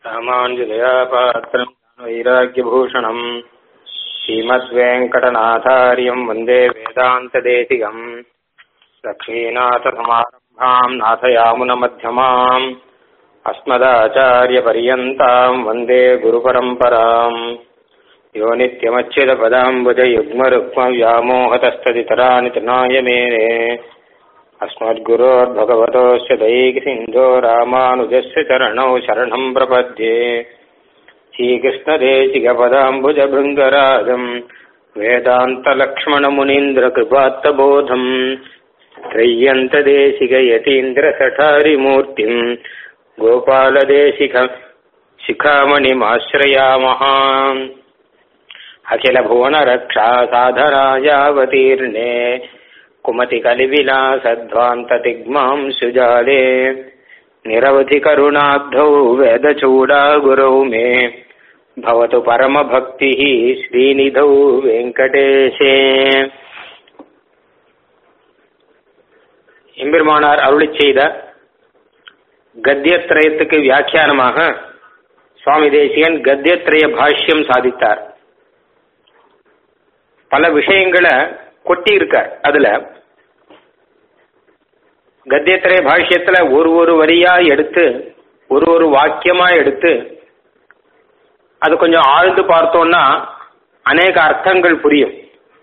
रामाञ्जलयापात्रम् वैराग्यभूषणम् श्रीमद्वेङ्कटनाथार्यम् वन्दे वेदान्तदेशिकम् लक्ष्मीनाथसमारम्भाम् नाथयामुनमध्यमाम् अस्मदाचार्यपर्यन्ताम् वन्दे गुरुपरम्पराम् यो नित्यमच्युतपदाम्बुजयुग्मरुक्मव्यामोहतस्तदितराणि तृणाय मेने अस्मद्गुरोर्भगवतोऽस्य दैकसिन्धो रामानुजस्य चरणौ शरणम् प्रपद्ये श्रीकृष्णदेशिकपदाम्बुजभृङ्गराजम् वेदान्तलक्ष्मणमुनीन्द्रकृपात्तबोधम् त्रय्यन्तदेशिकयतीन्द्रसठारिमूर्तिम् गोपालदेशिक शिखामणिमाश्रयामः अखिलभुवनरक्षा साधरायावतीर्णे कुमतिकलिविलासध्वान्ततिग्मां सुजाले निरवधिकरुणाब्धौ वेदचूडागुरौ मे भवतु परमभक्तिः श्रीनिधौ வெங்கடேஷே எம்பெருமானார் அருளிச் செய்த கத்தியத்ரயத்துக்கு வியாக்கியானமாக சுவாமி தேசிகன் கத்தியத்ரய பாஷ்யம் சாதித்தார் பல விஷயங்களை கொட்டி இருக்கார் அதுல கத்தியத்திரைய பாஷ்யத்துல ஒரு ஒரு வரியா எடுத்து ஒரு ஒரு வாக்கியமா எடுத்து அது கொஞ்சம் ஆழ்ந்து பார்த்தோம்னா அநேக அர்த்தங்கள் புரியும்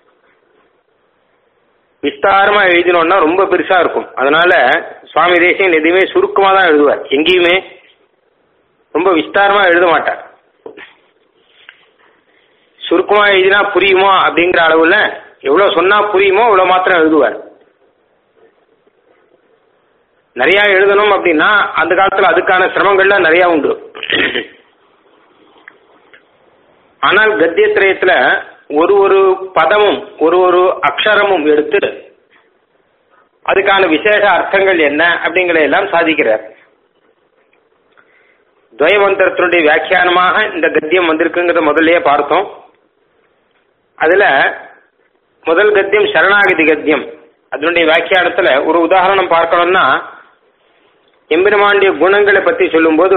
விஸ்தாரமா எழுதினோம்னா ரொம்ப பெருசா இருக்கும் அதனால சுவாமி தேசியன் எதுவுமே சுருக்கமா தான் எழுதுவார் எங்கேயுமே ரொம்ப விஸ்தாரமா எழுத மாட்டார் சுருக்கமா எழுதினா புரியுமா அப்படிங்கிற அளவுல எவ்வளவு சொன்னா புரியுமோ அவ்வளவு மாத்திரம் எழுதுவார் நிறைய எழுதணும் அப்படின்னா அந்த காலத்துல அதுக்கான சிரமங்கள்லாம் நிறைய உண்டு ஆனால் கத்தியத்திரயத்துல ஒரு ஒரு பதமும் ஒரு ஒரு அக்ஷரமும் எடுத்து அதுக்கான விசேஷ அர்த்தங்கள் என்ன அப்படிங்கிற எல்லாம் சாதிக்கிறார் துவயமந்திரத்தினுடைய வியாக்கியானமாக இந்த கத்தியம் வந்திருக்குங்கிறத முதல்லயே பார்த்தோம் அதுல முதல் கத்தியம் சரணாகதி கத்தியம் அதனுடைய வியாக்கியானத்துல ஒரு உதாரணம் பார்க்கணும்னா எம்பெருமாண்டிய குணங்களை பத்தி சொல்லும்போது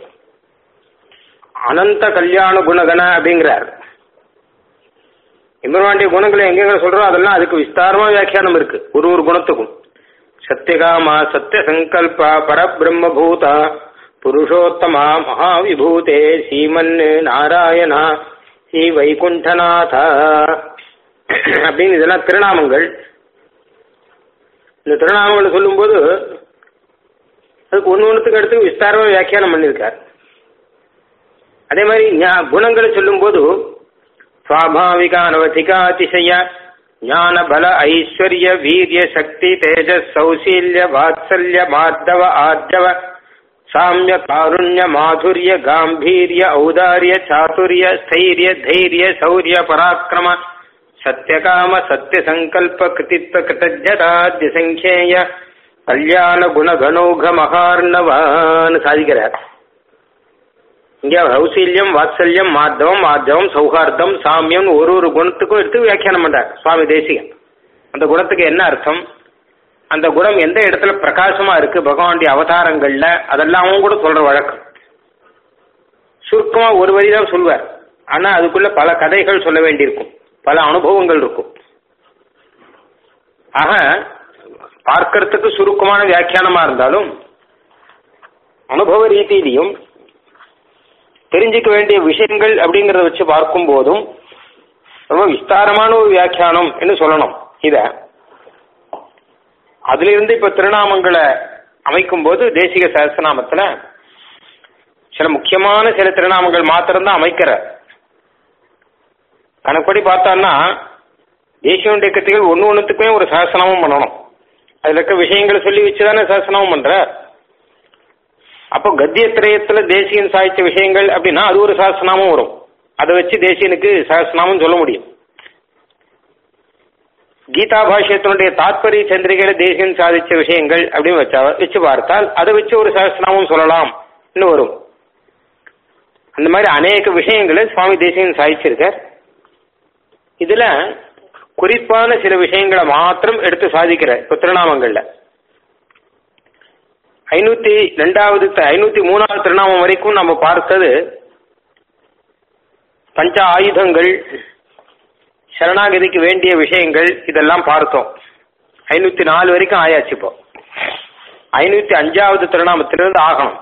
அனந்த கல்யாண குணகண அப்படிங்கிறார் எம்பெருமாண்டிய குணங்களை எங்கெங்க சொல்றோம் அதெல்லாம் அதுக்கு விஸ்தாரமா வியாக்கியானம் இருக்கு ஒரு ஒரு குணத்துக்கும் சத்தியகாமா சத்திய சங்கல்ப பரபிரம்மபூதா புருஷோத்தமா மகாவிபூதே ஸ்ரீமன் நாராயணா ஸ்ரீ வைகுண்டநாதா அப்படின்னு இதெல்லாம் திருநாமங்கள் இந்த திருநாமங்களை சொல்லும்போது அதுக்கு ஒன்று ஒன்றுத்துக்கு அடுத்து விஸ்தாரமாக வியாக்கியானம் பண்ணியிருக்கார் அதே மாதிரி குணங்களை சொல்லும்போது சுவாபாவிக அனவதிகாதிசய ஞான பல ஐஸ்வர்ய வீரிய சக்தி தேஜஸ் சௌசீல்ய வாத்சல்ய மார்தவ ஆர்ஜவ சாமிய காருண்ய மாதுரிய காம்பீரிய ஔதாரிய சாதுரிய ஸ்தைரிய தைரிய சௌரிய பராக்கிரம சத்தியகாம சத்திய சங்கல்ப கிருதித்வ கிருத்தஜதாத்ய சங்கேய கல்யாண குணகணௌக மகார்ணவான்னு சாதிக்கிறார் இங்க ஹௌசீல்யம் வாத்சல்யம் மாத்தவம் மாத்தவம் சௌஹார்தம் சாமியம் ஒரு ஒரு குணத்துக்கும் எடுத்து வியாக்கியானம் பண்றார் சுவாமி தேசிகன் அந்த குணத்துக்கு என்ன அர்த்தம் அந்த குணம் எந்த இடத்துல பிரகாசமா இருக்கு பகவானுடைய அவதாரங்கள்ல அதெல்லாம் கூட சொல்ற வழக்கம் சுருக்கமா ஒரு வரி தான் சொல்வார் ஆனா அதுக்குள்ள பல கதைகள் சொல்ல வேண்டியிருக்கும் பல அனுபவங்கள் இருக்கும் ஆக பார்க்கறதுக்கு சுருக்கமான வியாக்கியானமா இருந்தாலும் அனுபவ ரீதியிலையும் தெரிஞ்சுக்க வேண்டிய விஷயங்கள் அப்படிங்கறத வச்சு பார்க்கும் போதும் ரொம்ப விஸ்தாரமான ஒரு வியாக்கியானம் என்று சொல்லணும் இத அதுல இருந்து இப்ப திருநாமங்களை அமைக்கும் போது தேசிக சகசநாமத்துல சில முக்கியமான சில திருநாமங்கள் மாத்திரம்தான் அமைக்கிற கணக்குப்படி பார்த்தோம்னா தேசியனுடைய கத்திகள் ஒன்று ஒன்றுத்துக்குமே ஒரு சகசனமும் பண்ணணும் அதில் இருக்க விஷயங்களை சொல்லி வச்சுதானே சகசனமும் பண்ற அப்போ கத்தியத்திரயத்துல தேசியன் சாய்ச்ச விஷயங்கள் அப்படின்னா அது ஒரு சகசனாமும் வரும் அதை வச்சு தேசியனுக்கு சகசனாமும் சொல்ல முடியும் கீதா பாஷ்யத்தினுடைய தாத்பரிய சந்திரிகையில தேசியன் சாதிச்ச விஷயங்கள் அப்படின்னு வச்சா வச்சு பார்த்தால் அதை வச்சு ஒரு சகசனாமும் சொல்லலாம் வரும் அந்த மாதிரி அநேக விஷயங்களை சுவாமி தேசியன் சாதிச்சிருக்கார் இதுல குறிப்பான சில விஷயங்களை மாத்திரம் எடுத்து சாதிக்கிற இப்ப திருநாமங்கள்ல ஐநூத்தி ரெண்டாவது ஐநூத்தி மூணாவது திருநாமம் வரைக்கும் நம்ம பார்த்தது பஞ்ச ஆயுதங்கள் சரணாகதிக்கு வேண்டிய விஷயங்கள் இதெல்லாம் பார்த்தோம் ஐநூத்தி நாலு வரைக்கும் ஆயாச்சு இப்போ ஐநூத்தி அஞ்சாவது திருநாமத்திலிருந்து ஆகணும்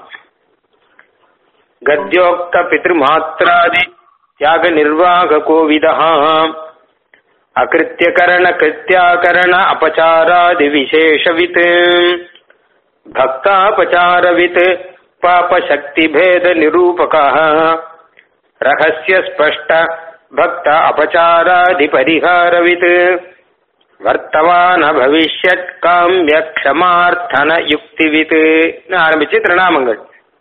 கத்யோக்த பித்ருமாத்திராதி தியாக நிர்வாக கோவிதா அகிருத்தியகரண கிருத்தியாகரண அபச்சாராதி விசேஷவித் பக்தாபச்சாரவித் பாபசக்தி பேத நிரூபக ரகசிய ஸ்பஷ்ட பக்த அபச்சாராதி பரிகாரவித் வர்த்தமான பவிஷ்யத் காமிய க்ஷமார்த்தன யுக்திவித் ஆரம்பிச்சு திருநாமங்கள்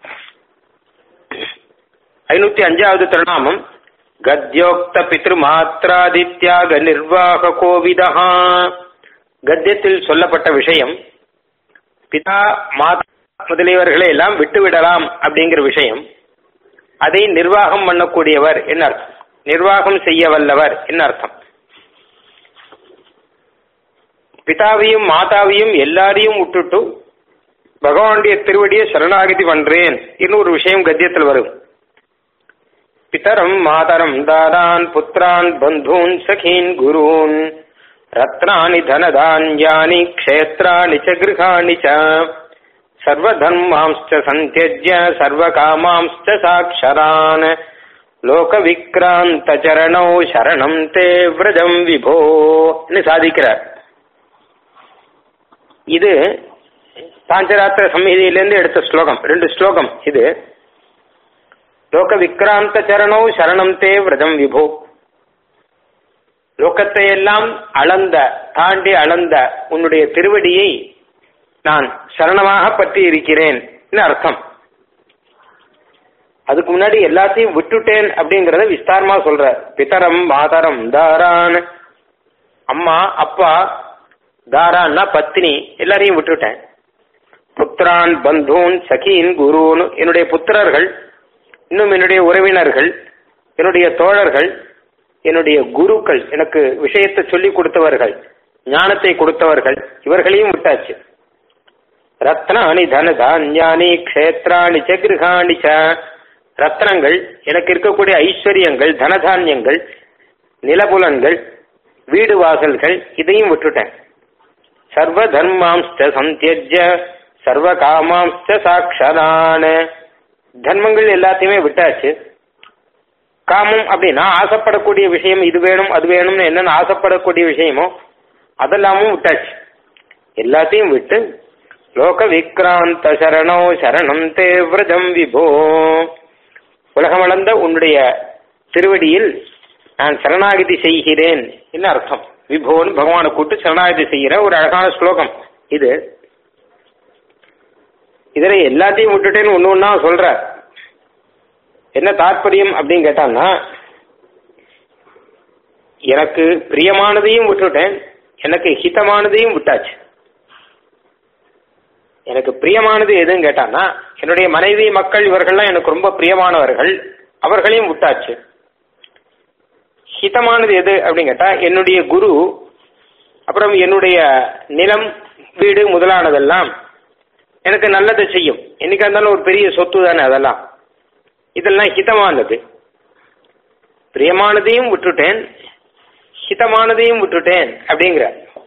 ஐநூத்தி அஞ்சாவது திருநாமம் கத்யோக்த பித்ரு மாத்திராதித்யாக நிர்வாக கோவிதா கத்தியத்தில் சொல்லப்பட்ட விஷயம் பிதா மாதா முதலியவர்களை எல்லாம் விட்டுவிடலாம் அப்படிங்கிற விஷயம் அதை நிர்வாகம் பண்ணக்கூடியவர் என்ன அர்த்தம் நிர்வாகம் செய்ய வல்லவர் என்ன அர்த்தம் பிதாவையும் மாதாவையும் எல்லாரையும் விட்டுட்டு பகவானுடைய திருவடியை சரணாகதி பண்றேன் இன்னும் ஒரு விஷயம் கத்தியத்தில் வரும் பிதரம் மாதரம் தாதான் புத்திரான் பந்தூன் சகீன் குரூன் ரத்னானி தனதான்யானி க்ஷேத்ராணி ச கிருஹாணி ச சர்வதர்மாம்ச்ச சந்தியஜ்ய சர்வகாமாம்ச்ச சாட்சரான் லோக விக்ராந்த சரணோ சரணம் தே விரஜம் விபோ சாதிக்கிறார் இது பாஞ்சராத்திர சம்ஹிதையிலிருந்து எடுத்த ஸ்லோகம் ரெண்டு ஸ்லோகம் இது லோக விக்ராந்த சரணோ சரணம் தே விரதம் விபோ லோகத்தை எல்லாம் அளந்த தாண்டி அளந்த உன்னுடைய திருவடியை நான் சரணமாக பற்றி இருக்கிறேன் அர்த்தம் அதுக்கு முன்னாடி எல்லாத்தையும் விட்டுட்டேன் அப்படிங்கறத விஸ்தாரமா சொல்ற பிதரம் மாதரம் தாரான் அம்மா அப்பா தாரான்னா பத்னி எல்லாரையும் விட்டுட்டேன் புத்திரான் பந்தூன் சகீன் குருன்னு என்னுடைய புத்திரர்கள் இன்னும் என்னுடைய உறவினர்கள் என்னுடைய தோழர்கள் என்னுடைய குருக்கள் எனக்கு விஷயத்தை சொல்லி கொடுத்தவர்கள் ஞானத்தை கொடுத்தவர்கள் இவர்களையும் விட்டாச்சு ரத்னானி தன தானியானி க்ஷேத்ராணி ச கிருஹாணி ச ரத்னங்கள் எனக்கு இருக்கக்கூடிய ஐஸ்வர்யங்கள் தனதானியங்கள் நிலபுலன்கள் வீடு வாசல்கள் இதையும் விட்டுட்டேன் சர்வ தர்மாம்ஸ்ட சந்தியஜ சர்வ காமாம்ஸ்ட சாட்சதான தர்மங்கள் எல்லாத்தையுமே விட்டாச்சு காமம் அப்படின்னா ஆசைப்படக்கூடிய விஷயம் இது வேணும் அது வேணும்னு என்னென்ன ஆசைப்படக்கூடிய விஷயமோ அதெல்லாமும் விட்டாச்சு எல்லாத்தையும் விட்டு லோக விக்ராந்த சரணோ சரணம் தே விரஜம் விபோ உலகமளந்த உன்னுடைய திருவடியில் நான் சரணாகதி செய்கிறேன் என்ன அர்த்தம் விபோன்னு பகவானை கூட்டு சரணாகதி செய்கிற ஒரு அழகான ஸ்லோகம் இது இதுல எல்லாத்தையும் விட்டுட்டேன்னு ஒன்று ஒன்றா சொல்ற என்ன தாற்பயம் அப்படின்னு கேட்டான்னா எனக்கு பிரியமானதையும் விட்டுட்டேன் எனக்கு ஹிதமானதையும் விட்டாச்சு எனக்கு பிரியமானது எதுன்னு கேட்டான்னா என்னுடைய மனைவி மக்கள் இவர்கள்லாம் எனக்கு ரொம்ப பிரியமானவர்கள் அவர்களையும் விட்டாச்சு ஹிதமானது எது அப்படின்னு கேட்டா என்னுடைய குரு அப்புறம் என்னுடைய நிலம் வீடு முதலானதெல்லாம் எனக்கு நல்லதை செய்யும் என்னைக்கா இருந்தாலும் ஒரு பெரிய சொத்து தானே அதெல்லாம் இதெல்லாம் ஹிதமானது பிரியமானதையும் விட்டுட்டேன் ஹிதமானதையும் விட்டுட்டேன் அப்படிங்கிற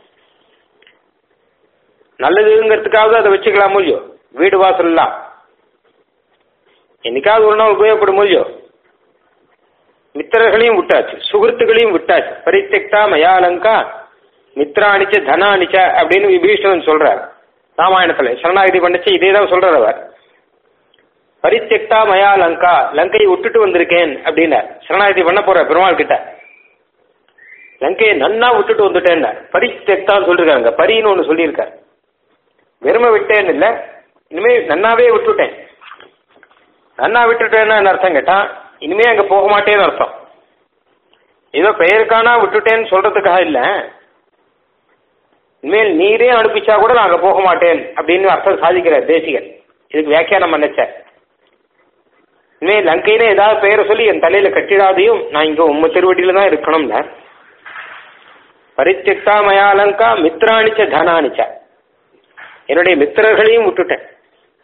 நல்லதுங்கிறதுக்காவது அதை வச்சுக்கலாம் இல்லையோ வீடு வாசல்லாம் என்னைக்காவது ஒரு நாள் உபயோகப்படும் இல்லையோ மித்திரர்களையும் விட்டாச்சு சுகிருத்துகளையும் விட்டாச்சு பரித்தெக்தா மயாலங்கா மித்ராணிச்ச தனானிச்ச அப்படின்னு விபீஷணன் சொல்றார் ராமாயணத்துல சரணாகிதி பண்ணிச்சு இதே தான் சொல்றார் அவர் பரித்தெக்தா மயா லங்கா லங்கையை விட்டுட்டு வந்திருக்கேன் அப்படின்னார் சரணாகிதி பண்ண போற பெருமாள் கிட்ட லங்கையை நன்னா விட்டுட்டு வந்துட்டேன்னார் பரித்தெக்தான்னு சொல்லிருக்காங்க பரின்னு ஒன்று சொல்லியிருக்கார் வெறுமை விட்டேன்னு இல்லை இனிமே நன்னாவே விட்டுட்டேன் நன்னா விட்டுட்டேன்னு என்ன அர்த்தம் கேட்டா இனிமே அங்க போக மாட்டேன்னு அர்த்தம் ஏதோ பெயருக்கானா விட்டுட்டேன்னு சொல்றதுக்காக இல்ல இனிமேல் நீரே அனுப்பிச்சா கூட நான் அங்க போக மாட்டேன் அப்படின்னு அர்த்தம் சாதிக்கிறார் தேசிகர் இதுக்கு வியாக்கியானம் பண்ணச்ச இனிமேல் லங்கையில ஏதாவது பெயரை சொல்லி என் தலையில கட்டிடாதையும் நான் இங்க உம்ம திருவடியில தான் இருக்கணும்னா பரித்தியக்தா மயா லங்கா மித்ராணிச்ச தனானிச்ச என்னுடைய மித்திரர்களையும் விட்டுட்டேன்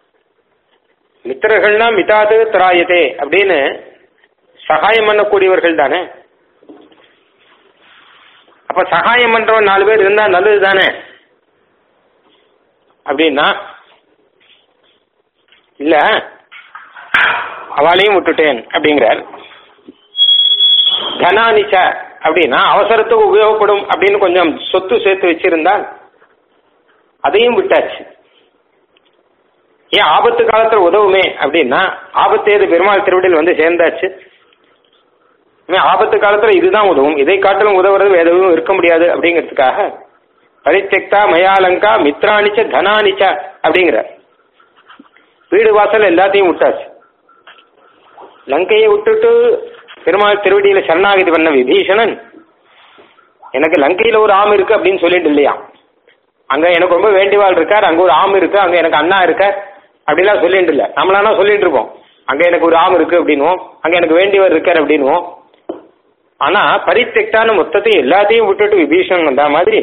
மித்திரர்கள்னா மிதாது திராயதே அப்படின்னு சகாயம் பண்ணக்கூடியவர்கள் தானே அப்ப சகாயம் பண்றவன் நாலு பேர் இருந்தா நல்லது தானே அப்படின்னா இல்ல அவளையும் விட்டுட்டேன் அப்படிங்கிறார் தனானிச்ச அப்படின்னா அவசரத்துக்கு உபயோகப்படும் அப்படின்னு கொஞ்சம் சொத்து சேர்த்து வச்சிருந்தால் அதையும் விட்டாச்சு ஏன் ஆபத்து காலத்துல உதவுமே அப்படின்னா ஆபத்து ஏது பெருமாள் திருவிடையில் வந்து சேர்ந்தாச்சு இனிமே ஆபத்து காலத்துல இதுதான் உதவும் இதை காட்டிலும் உதவுறது வேற எதுவும் இருக்க முடியாது அப்படிங்கிறதுக்காக பரித்தெக்தா மயாலங்கா மித்ராணிச்ச தனானிச்ச அப்படிங்கிற வீடு வாசல் எல்லாத்தையும் விட்டாச்சு லங்கையை விட்டுட்டு பெருமாள் திருவடியில சரணாகதி பண்ண விபீஷணன் எனக்கு லங்கையில ஒரு ஆம் இருக்கு அப்படின்னு சொல்லிட்டு இல்லையா அங்க எனக்கு ரொம்ப வேண்டிவாள் இருக்கார் அங்க ஒரு ஆம் இருக்கு அங்க எனக்கு அண்ணா இருக்கார் அப்படிலாம் சொல்லிட்டு இல்ல நம்மளானா சொல்லிட்டு இருப்போம் அங்க எனக்கு ஒரு ஆம் இருக்கு அப்படின்னுவோம் அங்க எனக்கு வேண்டியவர் இருக்கார் அப்படின்னுவோம் ஆனா பரித்தெக்டான மொத்தத்தையும் எல்லாத்தையும் விட்டுட்டு விபீஷணன் வந்த மாதிரி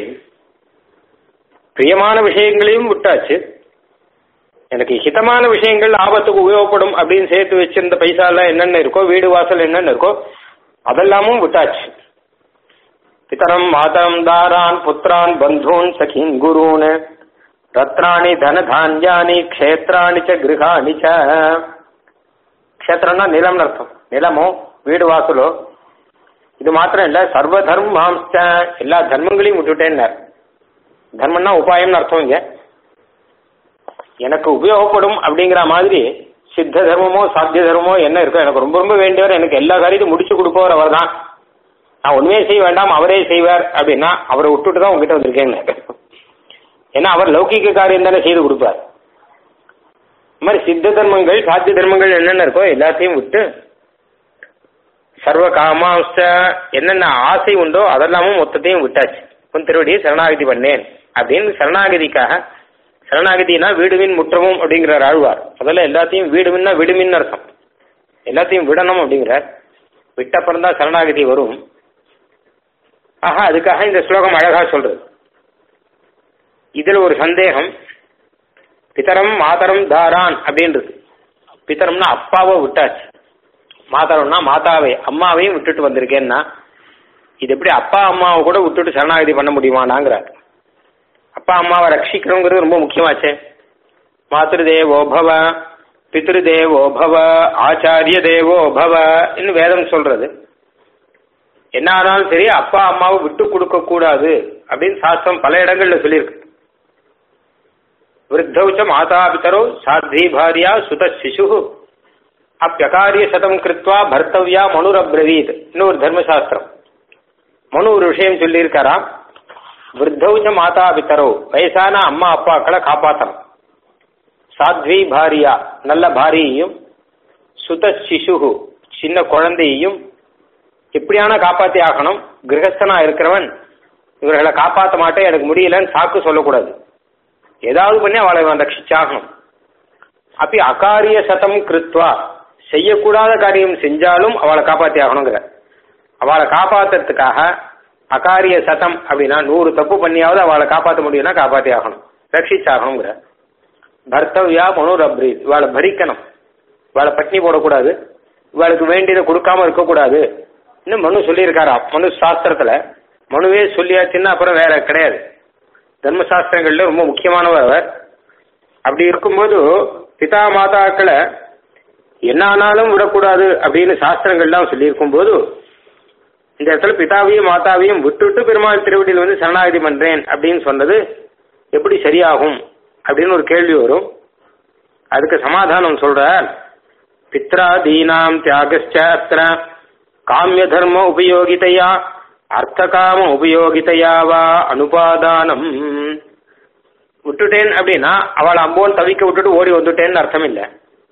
பிரியமான விஷயங்களையும் விட்டாச்சு எனக்கு ஹிதமான விஷயங்கள் ஆபத்துக்கு உபயோகப்படும் அப்படின்னு சேர்த்து வச்சிருந்த பைசால என்னென்ன இருக்கோ வீடு வாசல் என்னென்ன இருக்கோ அதெல்லாமும் விட்டாச்சு பிதரம் மாதரம் தாரான் புத்திரான் பந்தூன் சகின் குருன் ரத்ராணி தனதான்யானி க்ஷேத்ராணி ச கிரகாணி ச க்ஷேத்திரம்னா நிலம்னு அர்த்தம் நிலமோ வீடு வாசலோ இது மாத்திரம் இல்ல சர்வ தர்மாம்ச எல்லா தர்மங்களையும் விட்டுட்டேன்னார் தர்மம்னா உபாயம்னு அர்த்தம் இங்க எனக்கு உபயோகப்படும் அப்படிங்கிற மாதிரி சித்த தர்மமோ சாத்திய தர்மமோ என்ன இருக்கோ எனக்கு ரொம்ப ரொம்ப வேண்டியவர் எனக்கு எல்லா காரியத்தையும் முடிச்சு கொடுப்பவர் அவர் தான் நான் ஒண்ணுமே செய்ய வேண்டாம் அவரே செய்வார் அப்படின்னா அவரை விட்டுட்டு தான் உங்ககிட்ட வந்திருக்கேன்னு ஏன்னா அவர் லௌகிக காரியம் தானே செய்து கொடுப்பார் இந்த மாதிரி சித்த தர்மங்கள் சாத்திய தர்மங்கள் என்னென்ன இருக்கோ எல்லாத்தையும் விட்டு சர்வ காமாம்ச என்னென்ன ஆசை உண்டோ அதெல்லாமும் மொத்தத்தையும் விட்டாச்சு உன் திருவடியை சரணாகதி பண்ணேன் அப்படின்னு சரணாகதிக்காக சரணாகதினா வீடுமின் முற்றமும் அப்படிங்கிறார் ஆழ்வார் முதல்ல எல்லாத்தையும் வீடுமின்னா விடுமின்னு அர்த்தம் எல்லாத்தையும் விடணும் அப்படிங்கிறார் விட்டப்புறம் தான் சரணாகதி வரும் ஆஹா அதுக்காக இந்த ஸ்லோகம் அழகா சொல்றது இதுல ஒரு சந்தேகம் பிதரம் மாதரம் தாரான் அப்படின்றது பிதரம்னா அப்பாவை விட்டாச்சு மாதரம்னா மாதாவை அம்மாவையும் விட்டுட்டு வந்திருக்கேன்னா இது எப்படி அப்பா அம்மாவை கூட விட்டுட்டு சரணாகதி பண்ண முடியுமானாங்கிறார் அப்பா அம்மாவை ரட்சிக்கணுங்கிறது ரொம்ப முக்கியமாச்சே மாத்திரு தேவோ பவ பித்ரு தேவோ பவ ஆச்சாரிய தேவோ பவ இன்னும் வேதம் சொல்றது என்ன ஆனாலும் சரி அப்பா அம்மாவை விட்டு கொடுக்க கூடாது அப்படின்னு சாஸ்திரம் பல இடங்கள்ல சொல்லியிருக்கு விருத்தௌச்ச மாதா பிதரோ சாத்வி பாரியா சுத சிசு அப்பியகாரிய சதம் கிருத்வா பர்த்தவ்யா மனுரப்ரவீத் இன்னொரு தர்மசாஸ்திரம் மனு ஒரு விஷயம் சொல்லியிருக்காராம் விருத்தௌச்ச மாதா பித்தரோ வயசான அம்மா அப்பாக்களை காப்பாற்றணும் சாத்வி பாரியா நல்ல பாரியையும் சுத சிசு சின்ன குழந்தையையும் எப்படியான காப்பாத்தி ஆகணும் கிரகஸ்தனா இருக்கிறவன் இவர்களை காப்பாற்ற மாட்டேன் எனக்கு முடியலன்னு சாக்கு சொல்லக்கூடாது ஏதாவது பண்ணி அவளை அவன் ரட்சிச்சாகணும் அப்படி அகாரிய சதம் கிருத்வா செய்யக்கூடாத காரியம் செஞ்சாலும் அவளை காப்பாத்தி ஆகணுங்கிற அவளை காப்பாத்துறதுக்காக அகாரிய சதம் அப்படின்னா நூறு தப்பு பண்ணியாவது அவளை காப்பாற்ற முடியும்னா காப்பாத்தி ஆகணும் ரட்சிச்சாகணுங்கிற பர்த்தவ்யா மனுரப்ரி இவளை பரிக்கணும் இவளை பட்னி போடக்கூடாது இவளுக்கு வேண்டியதை கொடுக்காம இருக்கக்கூடாது இன்னும் மனு சொல்லியிருக்காரா மனு சாஸ்திரத்துல மனுவே சொல்லியாச்சுன்னா அப்புறம் வேற கிடையாது தர்மசாஸ்திரங்கள்ல ரொம்ப முக்கியமானவர் அவர் அப்படி இருக்கும்போது பிதா மாதாக்களை என்ன ஆனாலும் விடக்கூடாது அப்படின்னு சாஸ்திரங்கள்லாம் சொல்லியிருக்கும் போது இந்த இடத்துல பிதாவையும் மாதாவையும் விட்டுட்டு பெருமாள் திருவடியில் வந்து சரணாகதி பண்றேன் அப்படின்னு சொன்னது எப்படி சரியாகும் அப்படின்னு ஒரு கேள்வி வரும் அதுக்கு சமாதானம் சொல்ற பித்ராதீனாம் தியாகச்ச அத்திர காமிய தர்ம உபயோகிதையா அர்த்தகாம உபயோகிதையா வா அனுபாதானம் விட்டுட்டேன் அப்படின்னா அவளை அம்போன் தவிக்க விட்டுட்டு ஓடி வந்துட்டேன்னு அர்த்தம் இல்லை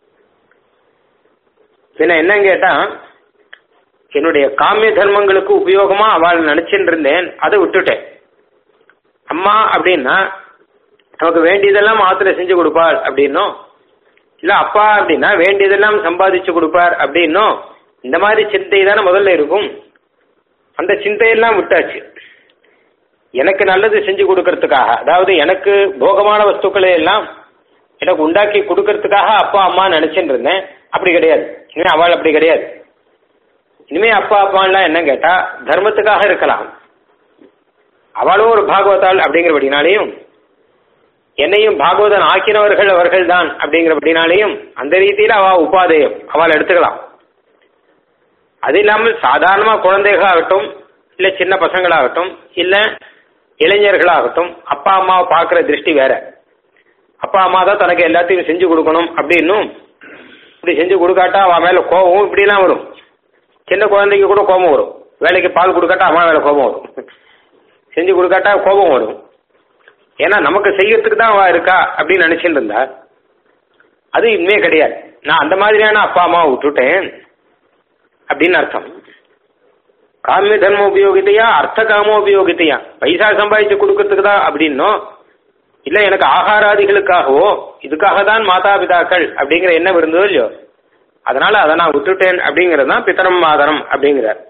பின்ன என்னன்னு கேட்டா என்னுடைய காமிய தர்மங்களுக்கு உபயோகமா அவள் நினைச்சுட்டு இருந்தேன் அதை விட்டுட்டேன் அம்மா அப்படின்னா நமக்கு வேண்டியதெல்லாம் ஆத்துல செஞ்சு கொடுப்பாள் அப்படின்னும் இல்ல அப்பா அப்படின்னா வேண்டியதெல்லாம் சம்பாதிச்சு கொடுப்பார் அப்படின்னும் இந்த மாதிரி சிந்தை தானே முதல்ல இருக்கும் அந்த சிந்தையெல்லாம் விட்டாச்சு எனக்கு நல்லது செஞ்சு கொடுக்கறதுக்காக அதாவது எனக்கு போகமான வஸ்துக்களை எல்லாம் எனக்கு உண்டாக்கி கொடுக்கறதுக்காக அப்பா அம்மா நினைச்சுட்டு இருந்தேன் அப்படி கிடையாது இனிமே அவள் அப்படி கிடையாது இனிமே அப்பா அப்பாலாம் என்ன கேட்டா தர்மத்துக்காக இருக்கலாம் அவளும் ஒரு பாகவதாள் அப்படிங்கிறபடினாலையும் என்னையும் பாகவதன் ஆக்கினவர்கள் அவர்கள் தான் அப்படிங்கிறபடினாலையும் அந்த ரீதியில அவ உபாதேயம் அவள் எடுத்துக்கலாம் அது இல்லாமல் சாதாரணமா குழந்தைகளாகட்டும் இல்ல சின்ன பசங்களாகட்டும் இல்ல இளைஞர்களாகட்டும் அப்பா அம்மாவை பார்க்குற திருஷ்டி வேற அப்பா அம்மா தான் தனக்கு எல்லாத்தையும் செஞ்சு கொடுக்கணும் அப்படின்னும் இப்படி செஞ்சு கொடுக்காட்டா அவன் மேல கோபம் இப்படிலாம் வரும் சின்ன குழந்தைக்கு கூட கோபம் வரும் வேலைக்கு பால் கொடுக்காட்டா அம்மா மேல கோபம் வரும் செஞ்சு கொடுக்காட்டா கோபம் வரும் ஏன்னா நமக்கு செய்யறதுக்கு தான் அவ இருக்கா அப்படின்னு நினைச்சிட்டு இருந்தா அது இனிமே கிடையாது நான் அந்த மாதிரியான அப்பா அம்மாவை விட்டுட்டேன் அப்படின்னு அர்த்தம் காமிய தர்ம உபயோகித்தையா அர்த்த காம உபயோகித்தையா பைசா சம்பாதிச்சு கொடுக்கறதுக்கு தான் அப்படின்னும் இல்ல எனக்கு ஆகாராதிகளுக்காகவோ இதுக்காக தான் மாதா பிதாக்கள் அப்படிங்கிற எண்ணம் இருந்ததோ இல்லையோ அதனால அதை நான் விட்டுட்டேன் அப்படிங்கிறது தான் பித்தரம் மாதரம் அப்படிங்கிறார்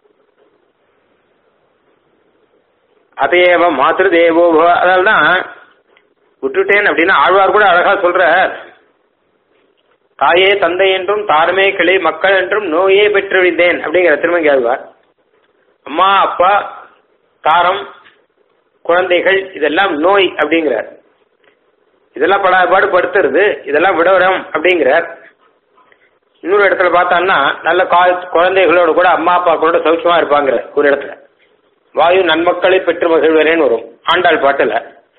அதையேவ மாத்திரு தேவோ பவ அதனால தான் விட்டுட்டேன் அப்படின்னா ஆழ்வார் கூட அழகா சொல்ற தாயே தந்தை என்றும் தாரமே கிளை மக்கள் என்றும் நோயே பெற்றுவிந்தேன் அப்படிங்கிற திருமங்கி ஆழ்வார் அம்மா அப்பா தாரம் குழந்தைகள் இதெல்லாம் நோய் அப்படிங்கிறார் இதெல்லாம் படாபாடு படுத்துறது இதெல்லாம் விடவரம் அப்படிங்கிறார் இன்னொரு இடத்துல பார்த்தான்னா நல்ல கால் குழந்தைகளோட கூட அம்மா அப்பா கூட சௌக்கியமா இருப்பாங்கிற ஒரு இடத்துல வாயு நன்மக்களை பெற்று மகிழ்வரேன்னு வரும் ஆண்டாள் பாட்டுல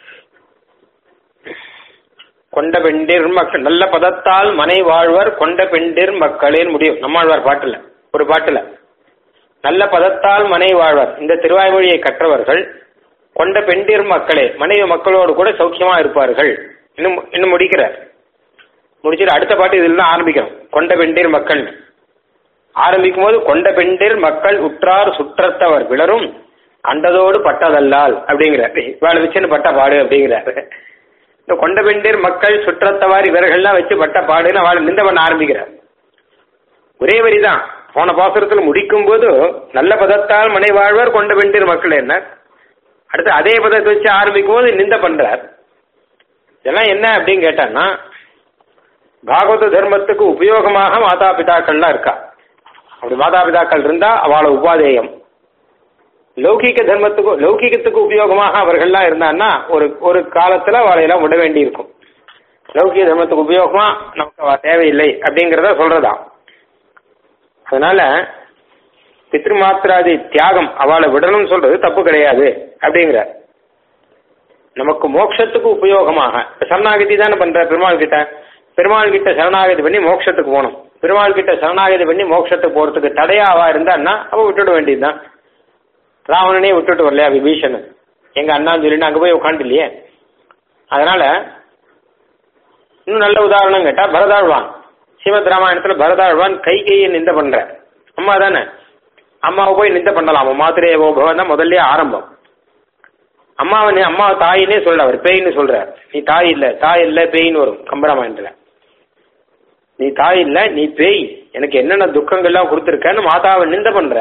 கொண்ட பெண்டிர் மக்கள் நல்ல பதத்தால் மனை வாழ்வர் கொண்ட பெண்டிர் மக்களேன்னு முடியும் நம்மாழ்வார் பாட்டுல ஒரு பாட்டுல நல்ல பதத்தால் மனை வாழ்வர் இந்த திருவாய்மொழியை கற்றவர்கள் கொண்ட பெண்டிர் மக்களே மனைவி மக்களோடு கூட சௌக்கியமா இருப்பார்கள் இன்னும் இன்னும் முடிக்கிறார் முடிச்சுட்டு அடுத்த பாட்டு இதில் தான் ஆரம்பிக்கிறோம் கொண்ட பெண்டிர் மக்கள் ஆரம்பிக்கும் போது கொண்ட பெண்டிர் மக்கள் உற்றார் சுற்றத்தவர் பிளரும் கண்டதோடு பட்டதல்லால் அப்படிங்கிறார் வேலை வச்சுன்னு பட்ட பாடு அப்படிங்கிறாரு இந்த கொண்ட பெண்டிர் மக்கள் சுற்றத்தவார் இவர்கள்லாம் வச்சு பட்ட பாடுன்னு அவள் நிந்த பண்ண ஆரம்பிக்கிறார் ஒரே வரிதான் போன பாசுரத்துல முடிக்கும் போது நல்ல பதத்தால் மனை வாழ்வர் கொண்ட பெண்டிர் மக்கள் என்ன அடுத்து அதே பதத்தை வச்சு ஆரம்பிக்கும் போது நிந்த பண்றார் இதெல்லாம் என்ன அப்படின்னு கேட்டான்னா பாகவத தர்மத்துக்கு உபயோகமாக மாதா பிதாக்கள்லாம் இருக்கா அப்படி மாதா பிதாக்கள் இருந்தா அவளை உபாதேயம் லௌகிக தர்மத்துக்கு லௌகிகத்துக்கு உபயோகமாக அவர்கள்லாம் இருந்தான்னா ஒரு ஒரு காலத்துல அவளையெல்லாம் விட வேண்டி இருக்கும் லௌகிக தர்மத்துக்கு உபயோகமா நமக்கு அவ தேவையில்லை அப்படிங்கிறத சொல்றதா அதனால பித்ருமாத்திராதி தியாகம் அவளை விடணும்னு சொல்றது தப்பு கிடையாது அப்படிங்கிற நமக்கு மோட்சத்துக்கு உபயோகமாக சரணாகதி தானே பண்ற பெருமாள் கிட்ட பெருமாள் கிட்ட சரணாகதி பண்ணி மோட்சத்துக்கு போகணும் பெருமாள் கிட்ட சரணாகதி பண்ணி மோட்சத்துக்கு போறதுக்கு தடையாவா இருந்தான்னா அவ விட்டுட வேண்டியதுதான் ராவணனே விட்டுட்டு வரலையா விபீஷணன் எங்க அண்ணான்னு சொல்லிட்டு அங்க போய் உட்காந்து இல்லையே அதனால இன்னும் நல்ல உதாரணம் கேட்டா பரதாழ்வான் ஸ்ரீமத் ராமாயணத்துல பரதாழ்வான் கை கையை நிந்த பண்ற அம்மா தானே அம்மாவை போய் நிந்த பண்ணலாம் மாத்திரே பவன் தான் முதல்ல ஆரம்பம் அம்மாவை நீ அம்மா தாயினே சொல்ற அவர் பேயின்னு சொல்ற நீ தாய் இல்ல தாய் இல்ல பேயின்னு வரும் கம்பராமாயணத்துல நீ தாய் இல்ல நீ பேய் எனக்கு என்னென்ன துக்கங்கள்லாம் கொடுத்துருக்கன்னு மாதாவை நிந்த பண்ற